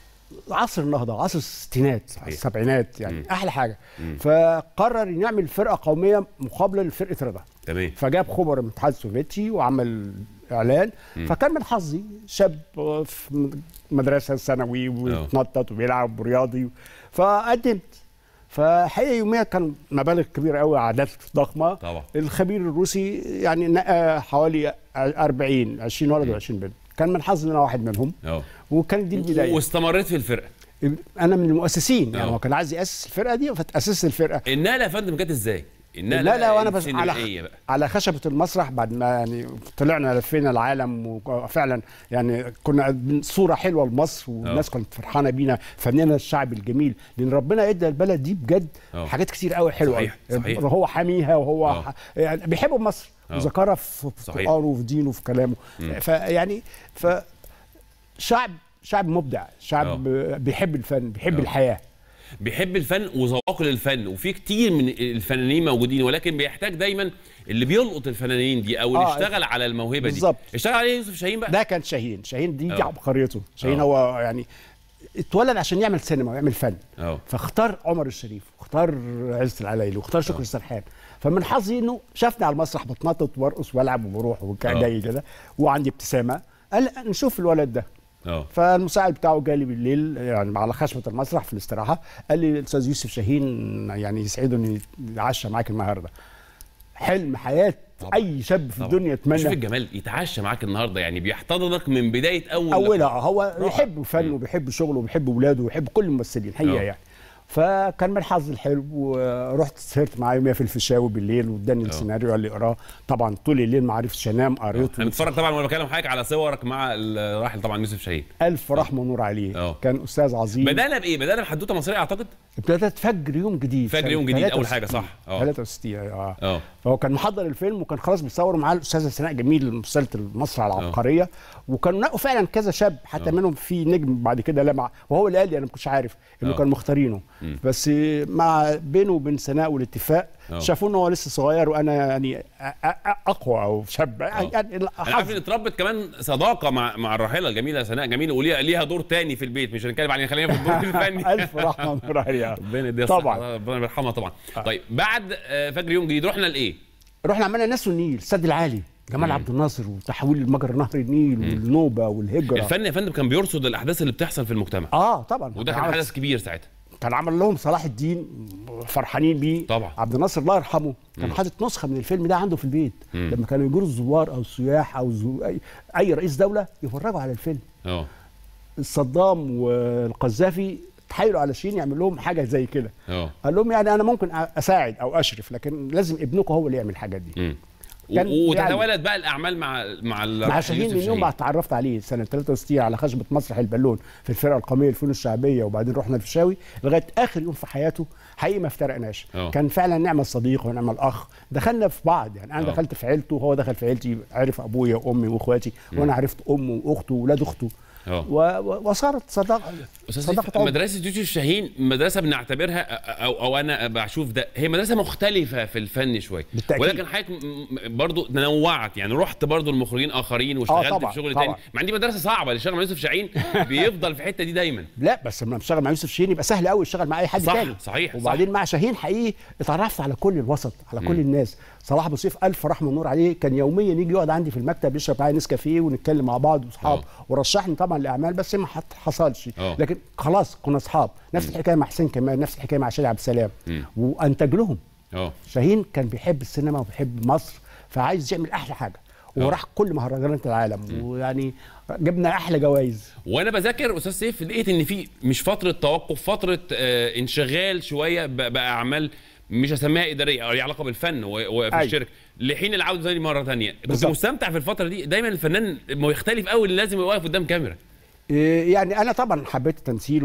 عصر النهضه عصر الستينات السبعينات يعني احلى حاجه فقرر انه يعمل فرقه قوميه مقابله لفرقه رضا تمام فجاب خبراء من الاتحاد السوفيتي وعمل اعلان مم. فكان من حظي شاب في مدرسه ثانوي ويتنطط وبيلعب ورياضي فقدمت فحقيقه يوميا كان مبالغ كبيره قوي اعداد ضخمه طبعا الخبير الروسي يعني نقى حوالي 40 20 ولد و20 بنت كان من حظي ان انا واحد منهم اه وكانت دي البدايه واستمريت في الفرقه انا من المؤسسين يعني أه. هو كان عايز ياسس الفرقه دي فتاسست الفرقه النقله يا فندم جت ازاي؟ النقله لا لا وانا بس السينمائية على بقى على خشبه المسرح بعد ما يعني طلعنا لفينا العالم وفعلا يعني كنا قادمين صوره حلوه لمصر والناس كانت فرحانه بينا فننا الشعب الجميل لان ربنا ادى البلد دي بجد أه. حاجات كتير قوي حلوه صحيح، صحيح. هو حاميها وهو أه. ح... يعني بيحبوا مصر أه. وذكرها في في صحيح. قرآنه وفي دينه وفي كلامه مم. فيعني ف شعب شعب مبدع شعب بيحب الفن بيحب أه. الحياه بيحب الفن وذواق للفن وفي كتير من الفنانين موجودين ولكن بيحتاج دايما اللي بيلقط الفنانين دي او اللي آه، اشتغل على الموهبه دي بالظبط. اشتغل عليه يوسف شاهين بقى ده كان شاهين شاهين دي, دي أه. عبقريته شاهين أه. هو يعني اتولد عشان يعمل سينما ويعمل فن اه فاختار عمر الشريف واختار عزت العلايلي واختار شكري السرحان فمن حظي انه شافني على المسرح بتنطط وارقص والعب وبروح وكان آه. جاي كده وعندي ابتسامه قال نشوف الولد ده اه فالمساعد بتاعه جالي بالليل يعني على خشبه المسرح في الاستراحه قال لي الاستاذ يوسف شاهين يعني يسعده انه يتعشى معاك النهارده حلم حياه اي شاب في طبعا. الدنيا شوف يتمنى الجمال يتعشى معاك النهارده يعني بيحتضنك من بدايه اول اولها لقاء. هو روعة. يحب الفن وبيحب شغله وبيحب ولاده وبيحب كل الممثلين حقيقه آه. يعني فكان من حظي الحلو ورحت سهرت معاه يوميا في الفيشاوي بالليل واداني السيناريو قال لي اقراه طبعا طول الليل ما عرفتش انام قريته انا بتفرج طبعا وانا بكلم حضرتك على صورك مع الراحل طبعا يوسف شاهين الف رحمه ونور عليه آه. كان استاذ عظيم بدانا بايه؟ بدانا بحدوته مصريه اعتقد ابتدت فجر يوم جديد فجر سنة يوم جديد اول 63. حاجه صح اه 63 اه اه فهو كان محضر الفيلم وكان خلاص بيصور معاه الاستاذه سناء جميل مسلسله المسرح العبقريه وكانوا نقوا فعلا كذا شاب حتى آه. منهم في نجم بعد كده لمع وهو اللي قال لي انا ما كنتش عارف انه آه. كانوا مختارينه مم. بس مع بينه وبين سناء والاتفاق آه. شافوا ان هو لسه صغير وانا يعني أ- أ- اقوى او شاب يعني انا عارف ان اتربت كمان صداقه مع مع الراحله الجميله سناء جميله وليها ليها دور تاني في البيت مش هنتكلم عليه خلينا في الدور الفني الف رحمه ونور عليها ربنا يديها طبعاً. الصحة، ربنا يرحمها طبعا طيب بعد آه، فجر يوم جديد رحنا لايه؟ رحنا عملنا ناس والنيل السد العالي جمال مم. عبد الناصر وتحويل مجرى نهر النيل والنوبه والهجره الفن يا فندم كان بيرصد الاحداث اللي بتحصل في المجتمع اه طبعا وده كان عمل- حدث كبير ساعتها كان عمل لهم صلاح الدين فرحانين بيه طبعا عبد الناصر الله يرحمه كان مم. حاطط نسخه من الفيلم ده عنده في البيت مم. لما كانوا يجوا الزوار او السياح او زو... أي... اي رئيس دوله يفرجوا على الفيلم اه صدام والقذافي تحايلوا على شين يعمل لهم حاجه زي كده اه قال لهم يعني انا ممكن أ- اساعد او اشرف لكن لازم ابنكم هو اللي يعمل الحاجات دي مم. كان و- يعني- وتتوالد بقى الاعمال مع مع ال- مع شاهين يوسف من يوم ما اتعرفت عليه سنه 63 على خشبه مسرح البالون في الفرقه القوميه الفنون الشعبيه وبعدين رحنا الفيشاوي لغايه اخر يوم في حياته حقيقي ما افترقناش اه. كان فعلا نعمه الصديق ونعمه الاخ دخلنا في بعض يعني انا اه. دخلت في عيلته وهو دخل في عيلتي عرف ابويا وامي واخواتي مم. وانا عرفت امه واخته واولاد اخته اه. و... و... وصارت صداقه استاذ صداقه سيف عمر. مدرسه يوسف شاهين مدرسه بنعتبرها او او انا بشوف ده هي مدرسه مختلفه في الفن شويه بالتأكيد. ولكن حضرتك م- م- برضو تنوعت يعني رحت برضو لمخرجين اخرين واشتغلت طبعاً، في شغل طبعاً. تاني مع ان دي مدرسه صعبه اللي يشتغل مع يوسف شاهين بيفضل في الحته دي دايما لا بس لما بشتغل مع يوسف شاهين يبقى سهل قوي يشتغل مع اي حد صح، تاني صحيح، وبعدين مع شاهين حقيقي اتعرفت على كل الوسط على كل مم. الناس صلاح ابو سيف الف رحمه ونور عليه كان يوميا يجي يقعد عندي في المكتب يشرب معايا نسكافيه ونتكلم مع بعض واصحاب اه. ورشحني طبعا لاعمال بس ما حت- حصلش اه. لكن خلاص كنا اصحاب نفس الحكايه مع حسين كمان نفس الحكايه مع شادي عبد السلام مم. وانتج لهم اه شاهين كان بيحب السينما وبيحب مصر فعايز يعمل احلى حاجه وراح كل مهرجانات العالم ويعني جبنا احلى جوائز وانا بذاكر استاذ سيف لقيت ان في مش فتره توقف فتره آه انشغال شويه ب- باعمال مش هسميها اداريه او ليها علاقه بالفن و- وفي أيوة. الشركه لحين العوده تاني مره تانية كنت بالظبط. مستمتع في الفتره دي دايما الفنان ما يختلف قوي اللي لازم يبقى واقف قدام كاميرا إيه يعني انا طبعا حبيت التمثيل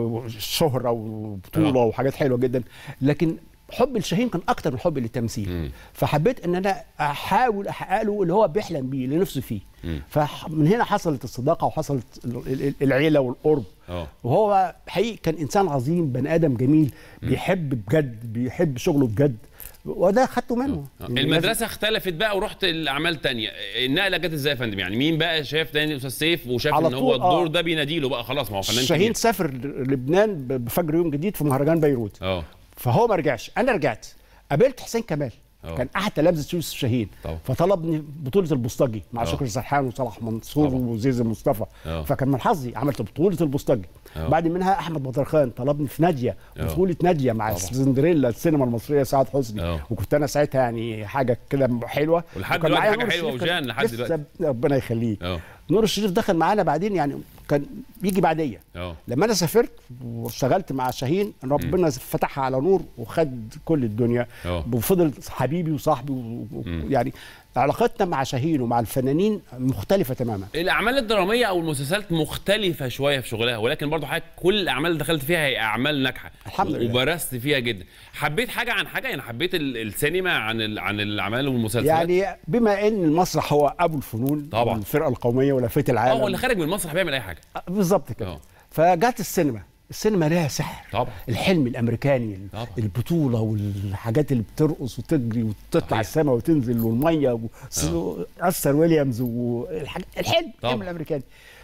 والشهره وبطوله وحاجات حلوه جدا لكن حب الشاهين كان اكتر من حبي للتمثيل فحبيت ان انا احاول احقق له اللي هو بيحلم بيه اللي نفسه فيه فمن هنا حصلت الصداقه وحصلت ال- ال- العيله والقرب اه وهو حقيقي كان انسان عظيم بني ادم جميل بيحب بجد بيحب شغله بجد وده خدته منه يعني المدرسه اختلفت بقى ورحت الاعمال تانية النقله جت ازاي يا فندم يعني مين بقى شاف تاني استاذ سيف وشاف على ان هو طول، آه. الدور ده بيناديله بقى خلاص ما هو فنان شاهين كبير سافر لبنان ب- بفجر يوم جديد في مهرجان بيروت اه فهو ما رجعش انا رجعت قابلت حسين كمال أوه. كان احد تلامذه يوسف شاهين طبعا. فطلبني بطوله البوسطجي مع أوه. شكري سرحان وصلاح منصور وزيزي مصطفى أوه. فكان من حظي عملت بطوله البوسطجي أوه. بعد منها احمد بدرخان طلبني في ناديه أوه. بطوله ناديه مع طبعا. سندريلا السينما المصريه سعاد حسني أوه. وكنت انا ساعتها يعني حاجه كده حلوه ولحد وكان دلوقتي معايا حاجة نور حلوة الشريف وجان كان لحد لسه- دلوقتي. ربنا يخليه اه نور الشريف دخل معانا بعدين يعني كان بيجي بعديه اه لما انا سافرت واشتغلت مع شاهين ربنا فتحها على نور وخد كل الدنيا اه. وفضل حبيبي وصاحبي ويعني علاقتنا مع شاهين ومع الفنانين مختلفه تماما الاعمال الدراميه او المسلسلات مختلفه شويه في شغلها ولكن برضو حضرتك كل الاعمال اللي دخلت فيها هي اعمال ناجحه الحمد لله. وبرزت فيها جدا حبيت حاجه عن حاجه يعني حبيت ال- السينما عن ال- عن الاعمال والمسلسلات يعني بما ان المسرح هو ابو الفنون طبعا. الفرقه القوميه ولفه اه العالم واللي خارج من المسرح بيعمل اي حاجه بالظبط كده اه. فجت السينما السينما لها سحر طبعا الحلم الامريكاني طبعا. البطوله والحاجات اللي بترقص وتجري وتطلع السماء وتنزل والميه واستر ويليامز والحلم الحلم طبعا. الامريكاني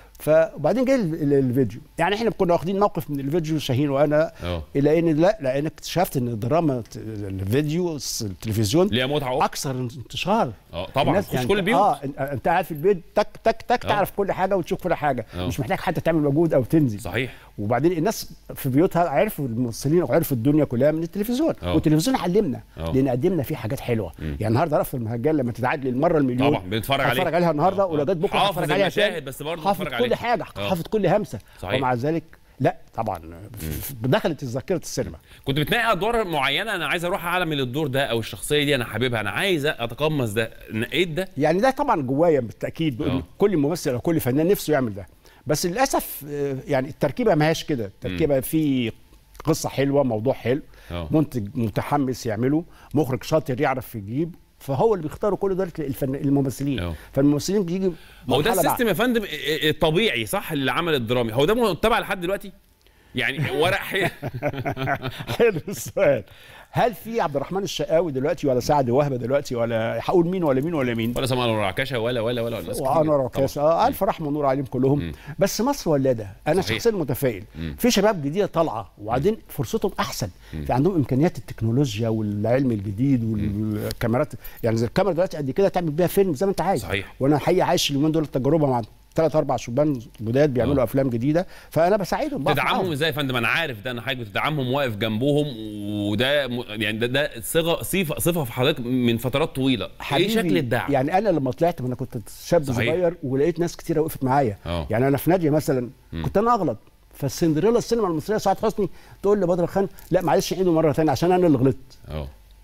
فبعدين جه ال- ال- الفيديو يعني احنا كنا واخدين موقف من الفيديو شاهين وانا اه. الى ان لا لان اكتشفت ان الدراما ت- الفيديو التلفزيون ليها متعه اكثر انتشار اه طبعا الناس تخش كل البيوت اه انت- انت قاعد في البيت تك تك تك اه. تعرف كل حاجه وتشوف كل حاجه اه. مش محتاج حتى تعمل مجهود او تنزل صحيح وبعدين الناس في بيوتها عرفوا الممثلين وعرفوا الدنيا كلها من التلفزيون اه. والتلفزيون علمنا اه. لان قدمنا فيه حاجات حلوه يعني النهارده رأفت المهجان لما تتعاد للمره المليون طبعا بنتفرج عليه هتفرج عليها النهارده اه. ولغايه بكره حافظ هتفرج عليها المشاهد تاني. بس برضه حافظ بتفرج كل عليه. حاجه اه. حافظ كل همسه صحيح. ومع ذلك لا طبعا دخلت ذاكره السينما كنت بتنقي ادوار معينه انا عايز اروح اعمل الدور ده او الشخصيه دي انا حاببها انا عايز اتقمص ده نقيت ده يعني ده طبعا جوايا بالتاكيد اه. بإن كل ممثل او كل فنان نفسه يعمل ده بس للاسف آه، يعني التركيبه ما هياش كده التركيبه في قصه حلوه موضوع حلو اه. منتج متحمس يعمله مخرج شاطر يعرف يجيب فهو اللي بيختاروا كل دول الفن الممثلين اه. فالممثلين بيجي هو ده مرحلة بعد. السيستم يا فندم الطبيعي صح للعمل الدرامي هو ده متبع لحد دلوقتي يعني ورق حي... حلو السؤال هل في عبد الرحمن الشقاوي دلوقتي ولا سعد وهبه دلوقتي ولا هقول مين ولا مين ولا مين ولا سمع ولا رعكشه ولا ولا ولا ناس كتير وانا جدا. ركاش اه الف رحمه ونور عليهم كلهم بس مصر ولاده انا صحيح. شخصيا متفائل مم. في شباب جديده طالعه وبعدين فرصتهم احسن في عندهم امكانيات التكنولوجيا والعلم الجديد والكاميرات يعني زي الكاميرا دلوقتي قد كده تعمل بيها فيلم زي ما انت عايز صحيح. وانا الحقيقه عايش اليومين دول التجربه مع ثلاث اربع شبان جداد بيعملوا آه. افلام جديده فانا بساعدهم بقف تدعمهم معاهم. ازاي يا فندم انا عارف ده انا حضرتك بتدعمهم واقف جنبهم وده م... يعني ده ده صيغه صفه صفه في حضرتك من فترات طويله ايه حبيبي، شكل الدعم يعني انا لما طلعت ما انا كنت شاب صحيح. صغير ولقيت ناس كتيره وقفت معايا اه. يعني انا في ناديه مثلا مم. كنت انا اغلط فالسندريلا السينما المصريه سعاد حسني تقول لبدر خان لا معلش عيده مره ثانيه عشان انا اللي غلطت اه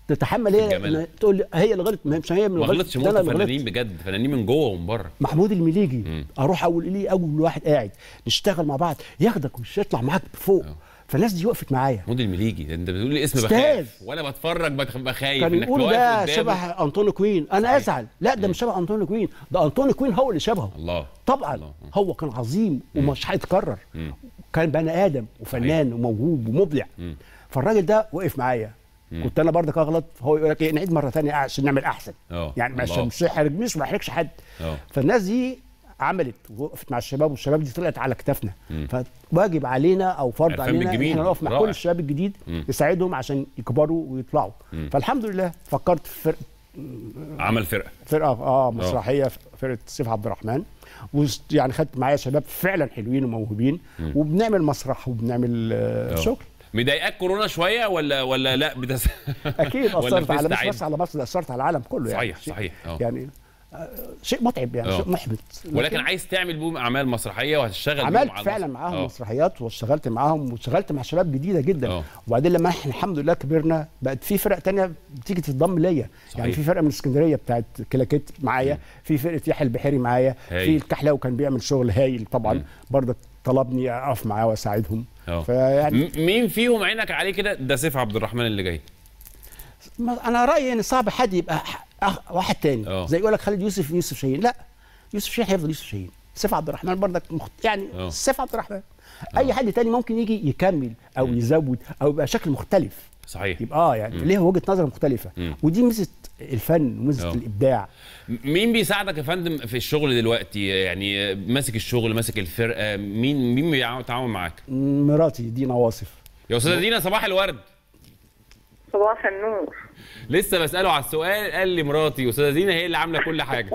تتحمل هي الجمال. إن تقول لي هي اللي غلط ما مش هي من ما الغلط غلطش ده موت أنا اللي غلطت. فنانين بجد فنانين من جوه ومن بره محمود المليجي اروح اقول ليه اول واحد قاعد نشتغل مع بعض ياخدك ومش يطلع معاك فوق فالناس دي وقفت معايا محمود المليجي انت بتقول لي اسم أستاذ. بخاف وانا بتفرج بخ- بخايف كان انك يقولوا تقف ده قدامه. شبه انطوني كوين انا ازعل لا ده مش شبه انطوني كوين ده انطوني كوين هو اللي شبهه الله طبعا هو كان عظيم ومش هيتكرر مم. كان بني ادم وفنان وموهوب ومبدع مم. فالراجل ده وقف معايا مم. كنت انا برضك اغلط فهو يقول لك ايه نعيد مره ثانيه عشان نعمل احسن اه يعني مش الله. مش يحرجنيش وما يحرجش حد اه فالناس دي عملت ووقفت مع الشباب والشباب دي طلعت على كتافنا مم. فواجب علينا او فرض عرفان علينا ان بالجميل. احنا نقف مع رائع. كل الشباب الجديد مم. نساعدهم عشان يكبروا ويطلعوا مم. فالحمد لله فكرت في فرق عمل فرقه فرقه اه مسرحيه فرقه سيف عبد الرحمن ويعني خدت معايا شباب فعلا حلوين وموهوبين مم. وبنعمل مسرح وبنعمل آه آه. شغل مضايقاك كورونا شويه ولا ولا لا بتس... اكيد ولا اثرت على مش بتستعد؟ بس على مصر ده اثرت على العالم كله يعني صحيح صحيح اه يعني آه، شيء متعب يعني آه. شيء محبط ولكن عايز تعمل بيهم اعمال مسرحيه وهتشتغل بيهم عملت على فعلا المسرح. معاهم آه. مسرحيات واشتغلت معاهم واشتغلت مع شباب جديده جدا آه. وبعدين لما احنا الحمد لله كبرنا بقت في فرق تانية بتيجي تتضم ليا يعني في فرقه من اسكندريه بتاعت كلاكيت معايا في فرقه يحيى البحيري معايا هايل. في الكحلاوي كان بيعمل شغل هايل طبعا برضه طلبني اقف معاه واساعدهم اه فيعني م- مين فيهم عينك عليه كده ده سيف عبد الرحمن اللي جاي ما- انا رايي ان صعب حد يبقى ح- أخ- واحد تاني آه. زي يقول لك خالد يوسف يوسف شاهين لا يوسف شاهين هيفضل يوسف شاهين سيف عبد الرحمن برضك مخت... يعني آه. سيف عبد الرحمن اي حد تاني ممكن يجي يكمل او يزود او يبقى شكل مختلف صحيح يبقى اه يعني ليه وجهه نظر مختلفه مم. ودي ميزه الفن وميزه آه. الابداع م- مين بيساعدك يا فندم في الشغل دلوقتي يعني ماسك الشغل ماسك الفرقه مين مين بيتعاون معاك مراتي دينا واصف يا استاذه دينا صباح الورد صباح النور لسه بساله على السؤال قال لي مراتي استاذه دينا هي اللي عامله كل حاجه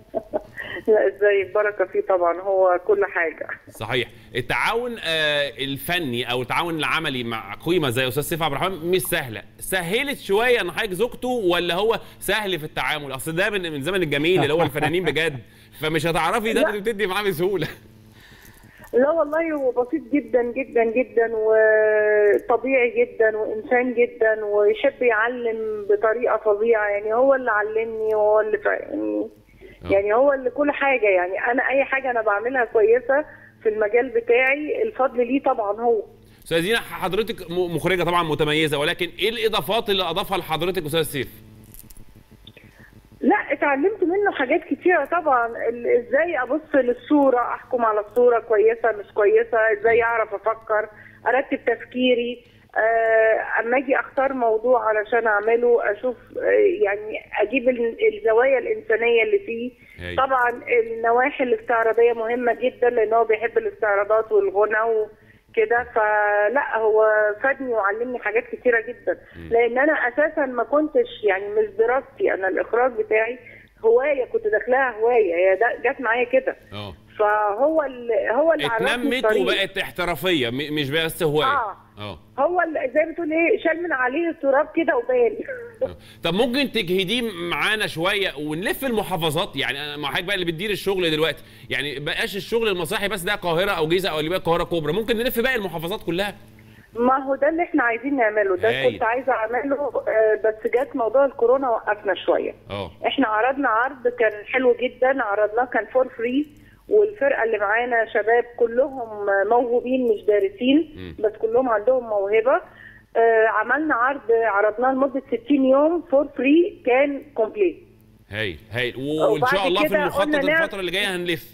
لا ازاي البركه فيه طبعا هو كل حاجه صحيح التعاون آه، الفني او التعاون العملي مع قيمه زي استاذ سيف عبد الرحمن مش سهله سهلت شويه ان حضرتك زوجته ولا هو سهل في التعامل اصل ده من من زمن الجميل اللي هو الفنانين بجد فمش هتعرفي ده لا. تبتدي معاه بسهوله لا والله هو بسيط جدا جدا جدا وطبيعي جدا وانسان جدا ويحب يعلم بطريقه فظيعه يعني هو اللي علمني وهو اللي فاهمني يعني هو اللي كل حاجه يعني انا اي حاجه انا بعملها كويسه في المجال بتاعي الفضل ليه طبعا هو استاذ دينا حضرتك م- مخرجه طبعا متميزه ولكن ايه الاضافات اللي اضافها لحضرتك استاذ سيف لا اتعلمت منه حاجات كتيرة طبعا ال- ازاي ابص للصورة احكم على الصورة كويسة مش كويسة ازاي اعرف افكر ارتب تفكيري آه، اما اجي اختار موضوع علشان اعمله اشوف آه، يعني اجيب ال- الزوايا الانسانية اللي فيه هاي. طبعا النواحي الاستعراضية مهمة جدا لان هو بيحب الاستعراضات والغنى وكده فلا هو فادني وعلمني حاجات كتيرة جدا لان انا اساسا ما كنتش يعني مش دراستي انا الاخراج بتاعي هوايه كنت داخلاها هوايه هي ده- جت معايا كده اه فهو اللي هو اللي عرفني اتنمت الطريق. وبقت احترافيه م- مش بس هوايه اه اه هو اللي زي ما بتقول ايه شال من عليه التراب كده وبان طب ممكن تجهديه معانا شويه ونلف المحافظات يعني انا مع حضرتك بقى اللي بتدير الشغل دلوقتي يعني بقاش الشغل المسرحي بس ده القاهره او جيزه او اللي بقى القاهره كبرى ممكن نلف باقي المحافظات كلها ما هو ده اللي احنا عايزين نعمله ده هايل. كنت عايزه اعمله آه، بس جت موضوع الكورونا وقفنا شويه اه احنا عرضنا عرض كان حلو جدا عرضناه كان فور فري والفرقه اللي معانا شباب كلهم موهوبين مش دارسين بس كلهم عندهم موهبه آه عملنا عرض عرضناه لمده 60 يوم فور فري كان كومبليت هايل هايل وان وبعد شاء الله في كده المخطط قلنا نعم- الفتره اللي جايه هنلف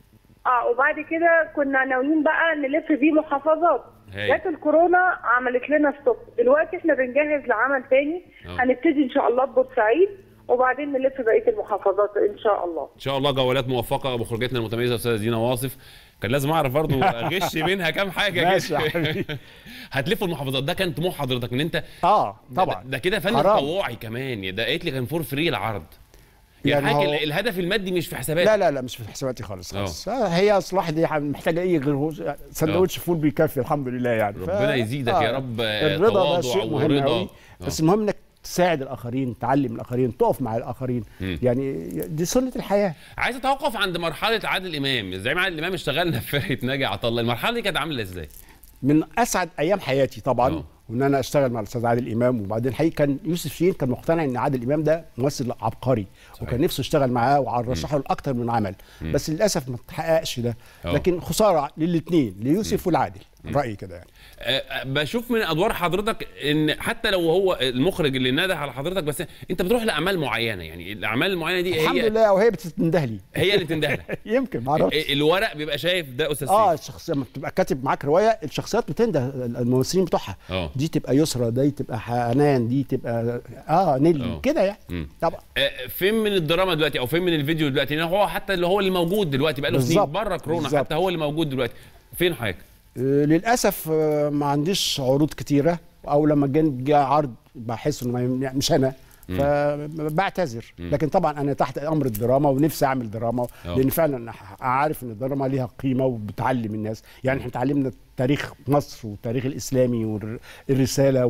اه وبعد كده كنا ناويين بقى نلف بيه محافظات هايل. جت الكورونا عملت لنا ستوب دلوقتي احنا بنجهز لعمل تاني آه. هنبتدي ان شاء الله ببورسعيد وبعدين نلف بقيه المحافظات ان شاء الله ان شاء الله جولات موفقه مخرجتنا المتميزه استاذه دينا واصف كان لازم اعرف برضو اغش منها كام حاجه ماشي يا كده. حبيبي. هتلفوا المحافظات ده كان طموح حضرتك ان انت اه ده- طبعا ده كده فن حرام. تطوعي كمان ده قالت لي كان فور فري العرض يعني, يعني حضرتك هو- ال- الهدف المادي مش في حساباتك لا لا لا مش في حساباتي خالص خالص آه، هي اصلاح دي محتاجه ايه غير هو- سندوتش فول بيكفي الحمد لله يعني ربنا يزيدك يا رب، آه، الرضا ده تواضع شيء مهم ورضا. قوي بس المهم انك تساعد الاخرين تعلم الاخرين تقف مع الاخرين مم. يعني دي سنه الحياه عايز اتوقف عند مرحله عادل امام الزعيم عادل امام اشتغلنا في فرقه ناجي عطا الله المرحله دي كانت عامله ازاي من اسعد ايام حياتي طبعا وان انا اشتغل مع الاستاذ عادل امام وبعدين حقيقي كان يوسف شين كان مقتنع ان عادل امام ده ممثل عبقري وكان نفسه يشتغل معاه ورشحه لاكتر من عمل مم. بس للاسف ما تحققش ده أه. لكن خساره للاثنين ليوسف والعادل رايي كده يعني آه، بشوف من ادوار حضرتك ان حتى لو هو المخرج اللي نده على حضرتك بس انت بتروح لاعمال معينه يعني الاعمال المعينه دي الحمد هي لله وهي بتنده لي هي اللي تنده لك يمكن ما اعرفش الورق بيبقى شايف ده استاذ اه سيف الشخصيه لما بتبقى كاتب معاك روايه الشخصيات بتنده الممثلين بتوعها اه دي تبقى يسرى دي تبقى حنان دي تبقى اه نيلي آه. كده يعني مم. طبعا آه، فين من الدراما دلوقتي او فين من الفيديو دلوقتي لان هو حتى اللي هو اللي موجود دلوقتي بقى له سنين بالظبط. بره كورونا بالظبط. حتى هو اللي موجود دلوقتي فين حضرتك آه، للاسف آه، ما عنديش عروض كتيره او لما جن- جه عرض بحس انه ما يم- مش انا مم. فبعتذر مم. لكن طبعا انا تحت امر الدراما ونفسي اعمل دراما أه. لان فعلا أنا عارف ان الدراما ليها قيمه وبتعلم الناس يعني احنا اتعلمنا تاريخ مصر والتاريخ الاسلامي والرساله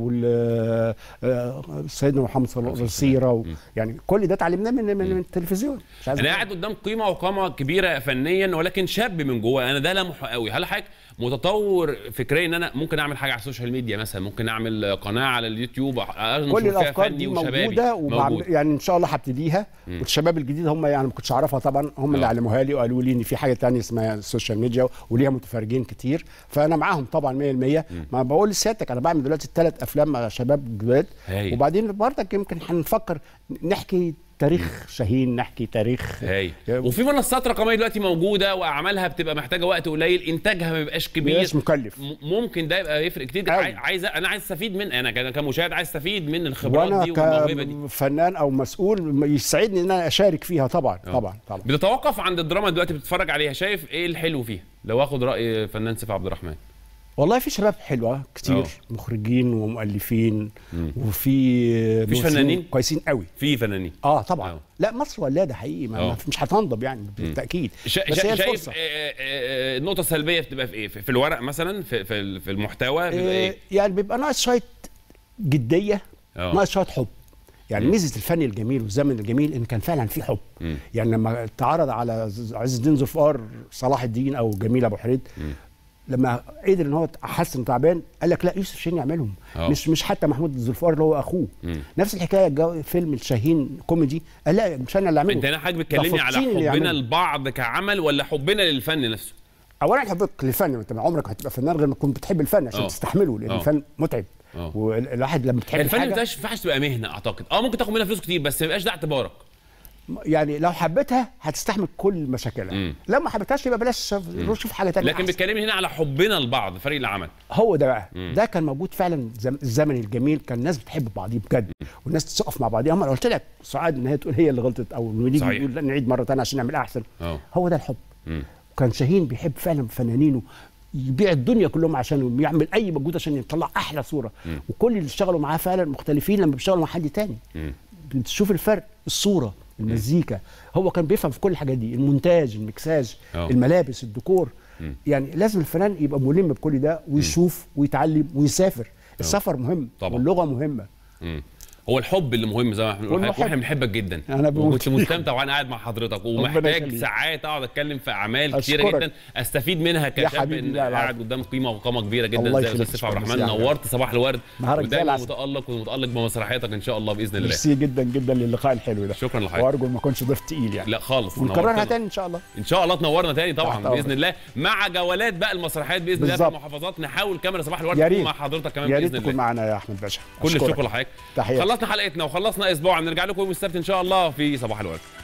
وسيدنا محمد صلى الله عليه وسلم السيره و- يعني كل ده اتعلمناه من من من التلفزيون مش عايز انا قاعد قدام قيمه وقامه كبيره فنيا ولكن شاب من جوه انا ده لمحه قوي هل حضرتك متطور فكريا ان انا ممكن اعمل حاجه على السوشيال ميديا مثلا ممكن اعمل قناه على اليوتيوب أنشر كل فيها الافكار فني دي وشبابي. موجوده وبعمل موجود. يعني ان شاء الله هبتديها مم. والشباب الجديد هم يعني ما كنتش اعرفها طبعا هم اللي آه. علموها لي وقالوا لي ان في حاجه تانية اسمها السوشيال ميديا وليها متفرجين كتير فانا معاهم طبعا 100% ما بقول لسيادتك انا بعمل دلوقتي ثلاث افلام مع شباب جداد هايل. وبعدين برضك يمكن هنفكر نحكي تاريخ شاهين نحكي تاريخ هاي وفي منصات رقميه دلوقتي موجوده واعمالها بتبقى محتاجه وقت قليل انتاجها ما بيبقاش كبير بيبقاش مكلف. م- ممكن ده يبقى يفرق كتير أوي. عاي- عايز انا عايز استفيد من انا ك- كمشاهد عايز استفيد من الخبرات وانا دي والموهبه دي كفنان او مسؤول يسعدني ان انا اشارك فيها طبعا آه. طبعا طبعا بتتوقف عند الدراما دلوقتي بتتفرج عليها شايف ايه الحلو فيها لو اخد راي فنان سيف عبد الرحمن والله في شباب حلوه كتير أوه. مخرجين ومؤلفين مم. وفي مفيش ممثلين فنانين؟ كويسين قوي في فنانين اه طبعا أوه. لا مصر ولاده حقيقي ما أوه. ما- مش هتنضب يعني بالتاكيد شا بس شا هي شايف الفرصه آه، آه، آه، النقطه السلبيه بتبقى في ايه في في الورق مثلا في في ال- في المحتوى بيبقى آه ايه يعني بيبقى ناقص شويه جديه أوه. ناقص شويه حب يعني مم. ميزه الفن الجميل والزمن الجميل ان كان فعلا في حب مم. يعني لما اتعرض على ز- عز الدين ذوالفقار صلاح الدين او جميل ابو حريد مم. لما قدر ان هو حس انه تعبان قال لك لا يوسف شاهين يعملهم آه. مش مش حتى محمود ذوالفقار اللي هو اخوه مم. نفس الحكايه جو فيلم الشاهين كوميدي قال لا مش انا اللي اعمله انت هنا حضرتك ده بتكلمني على فطين اللي حبنا يعمله. لبعض كعمل ولا حبنا للفن نفسه اولا حبك للفن انت عمرك هتبقى فنان غير ما تكون بتحب الفن عشان آه. تستحمله لان آه. الفن متعب آه. والواحد لما بتحب الفن ما حاجه ينفعش ما ينفعش تبقى مهنه اعتقد اه ممكن تاخد منها فلوس كتير بس ما يبقاش ده اعتبارك يعني لو حبيتها هتستحمل كل مشاكلها مم. لو ما حبيتهاش يبقى بلاش روح شوف حاجه تانية لكن أحسن. بتكلمني هنا على حبنا لبعض فريق العمل هو ده بقى مم. ده كان موجود فعلا زم- الزمن الجميل كان الناس بتحب بعضيها بجد والناس تقف مع بعضيها اما قلت لك سعاد ان هي تقول هي اللي غلطت او إنه نيجي صحيح. نقول لا نعيد مره ثانيه عشان نعمل احسن اه هو ده الحب مم. كان شاهين بيحب فعلا فنانينه يبيع الدنيا كلهم عشان يعمل اي مجهود عشان يطلع احلى صوره مم. وكل اللي اشتغلوا معاه فعلا مختلفين لما بيشتغلوا مع حد تاني مم. بتشوف الفرق الصوره المزيكا هو كان بيفهم في كل الحاجات دي المونتاج المكساج أه. الملابس الديكور مم. يعني لازم الفنان يبقى ملم بكل ده ويشوف ويتعلم ويسافر السفر مهم طبعا. واللغه مهمه مم. هو الحب اللي مهم زي ما احنا بنقول والمحب. واحنا بنحبك جدا أنا بموت وكنت فيك. مستمتع وانا قاعد مع حضرتك ومحتاج يخليك. ساعات اقعد اتكلم في اعمال كتيره أشكرك. جدا استفيد منها كشاب حبيبي، إن لا، لا. قاعد قدام قيمه وقامه كبيره جدا الله زي يخليك، استاذ سيف عبد شكراً. الرحمن ميرسي يا نورت صباح الورد نهارك زي ودايما العسل. متالق ومتالق بمسرحياتك ان شاء الله باذن الله ميرسي جدا جدا للقاء الحلو ده شكرا لحضرتك وارجو ما اكونش ضيف تقيل يعني لا خالص ونكررها نورتنا. تاني ان شاء الله ان شاء الله تنورنا تاني طبعا تحت أمرك. باذن الله مع جولات بقى المسرحيات باذن الله في بالظبط. المحافظات نحاول كاميرا صباح الورد يا تكون ريت مع حضرتك كمان يا ريت باذن تكون الله معنا يا احمد باشا كل أشكرك. الشكر لحضرتك تحياتي خلصنا حلقتنا وخلصنا اسبوع نرجع لكم يوم السبت ان شاء الله في صباح الورد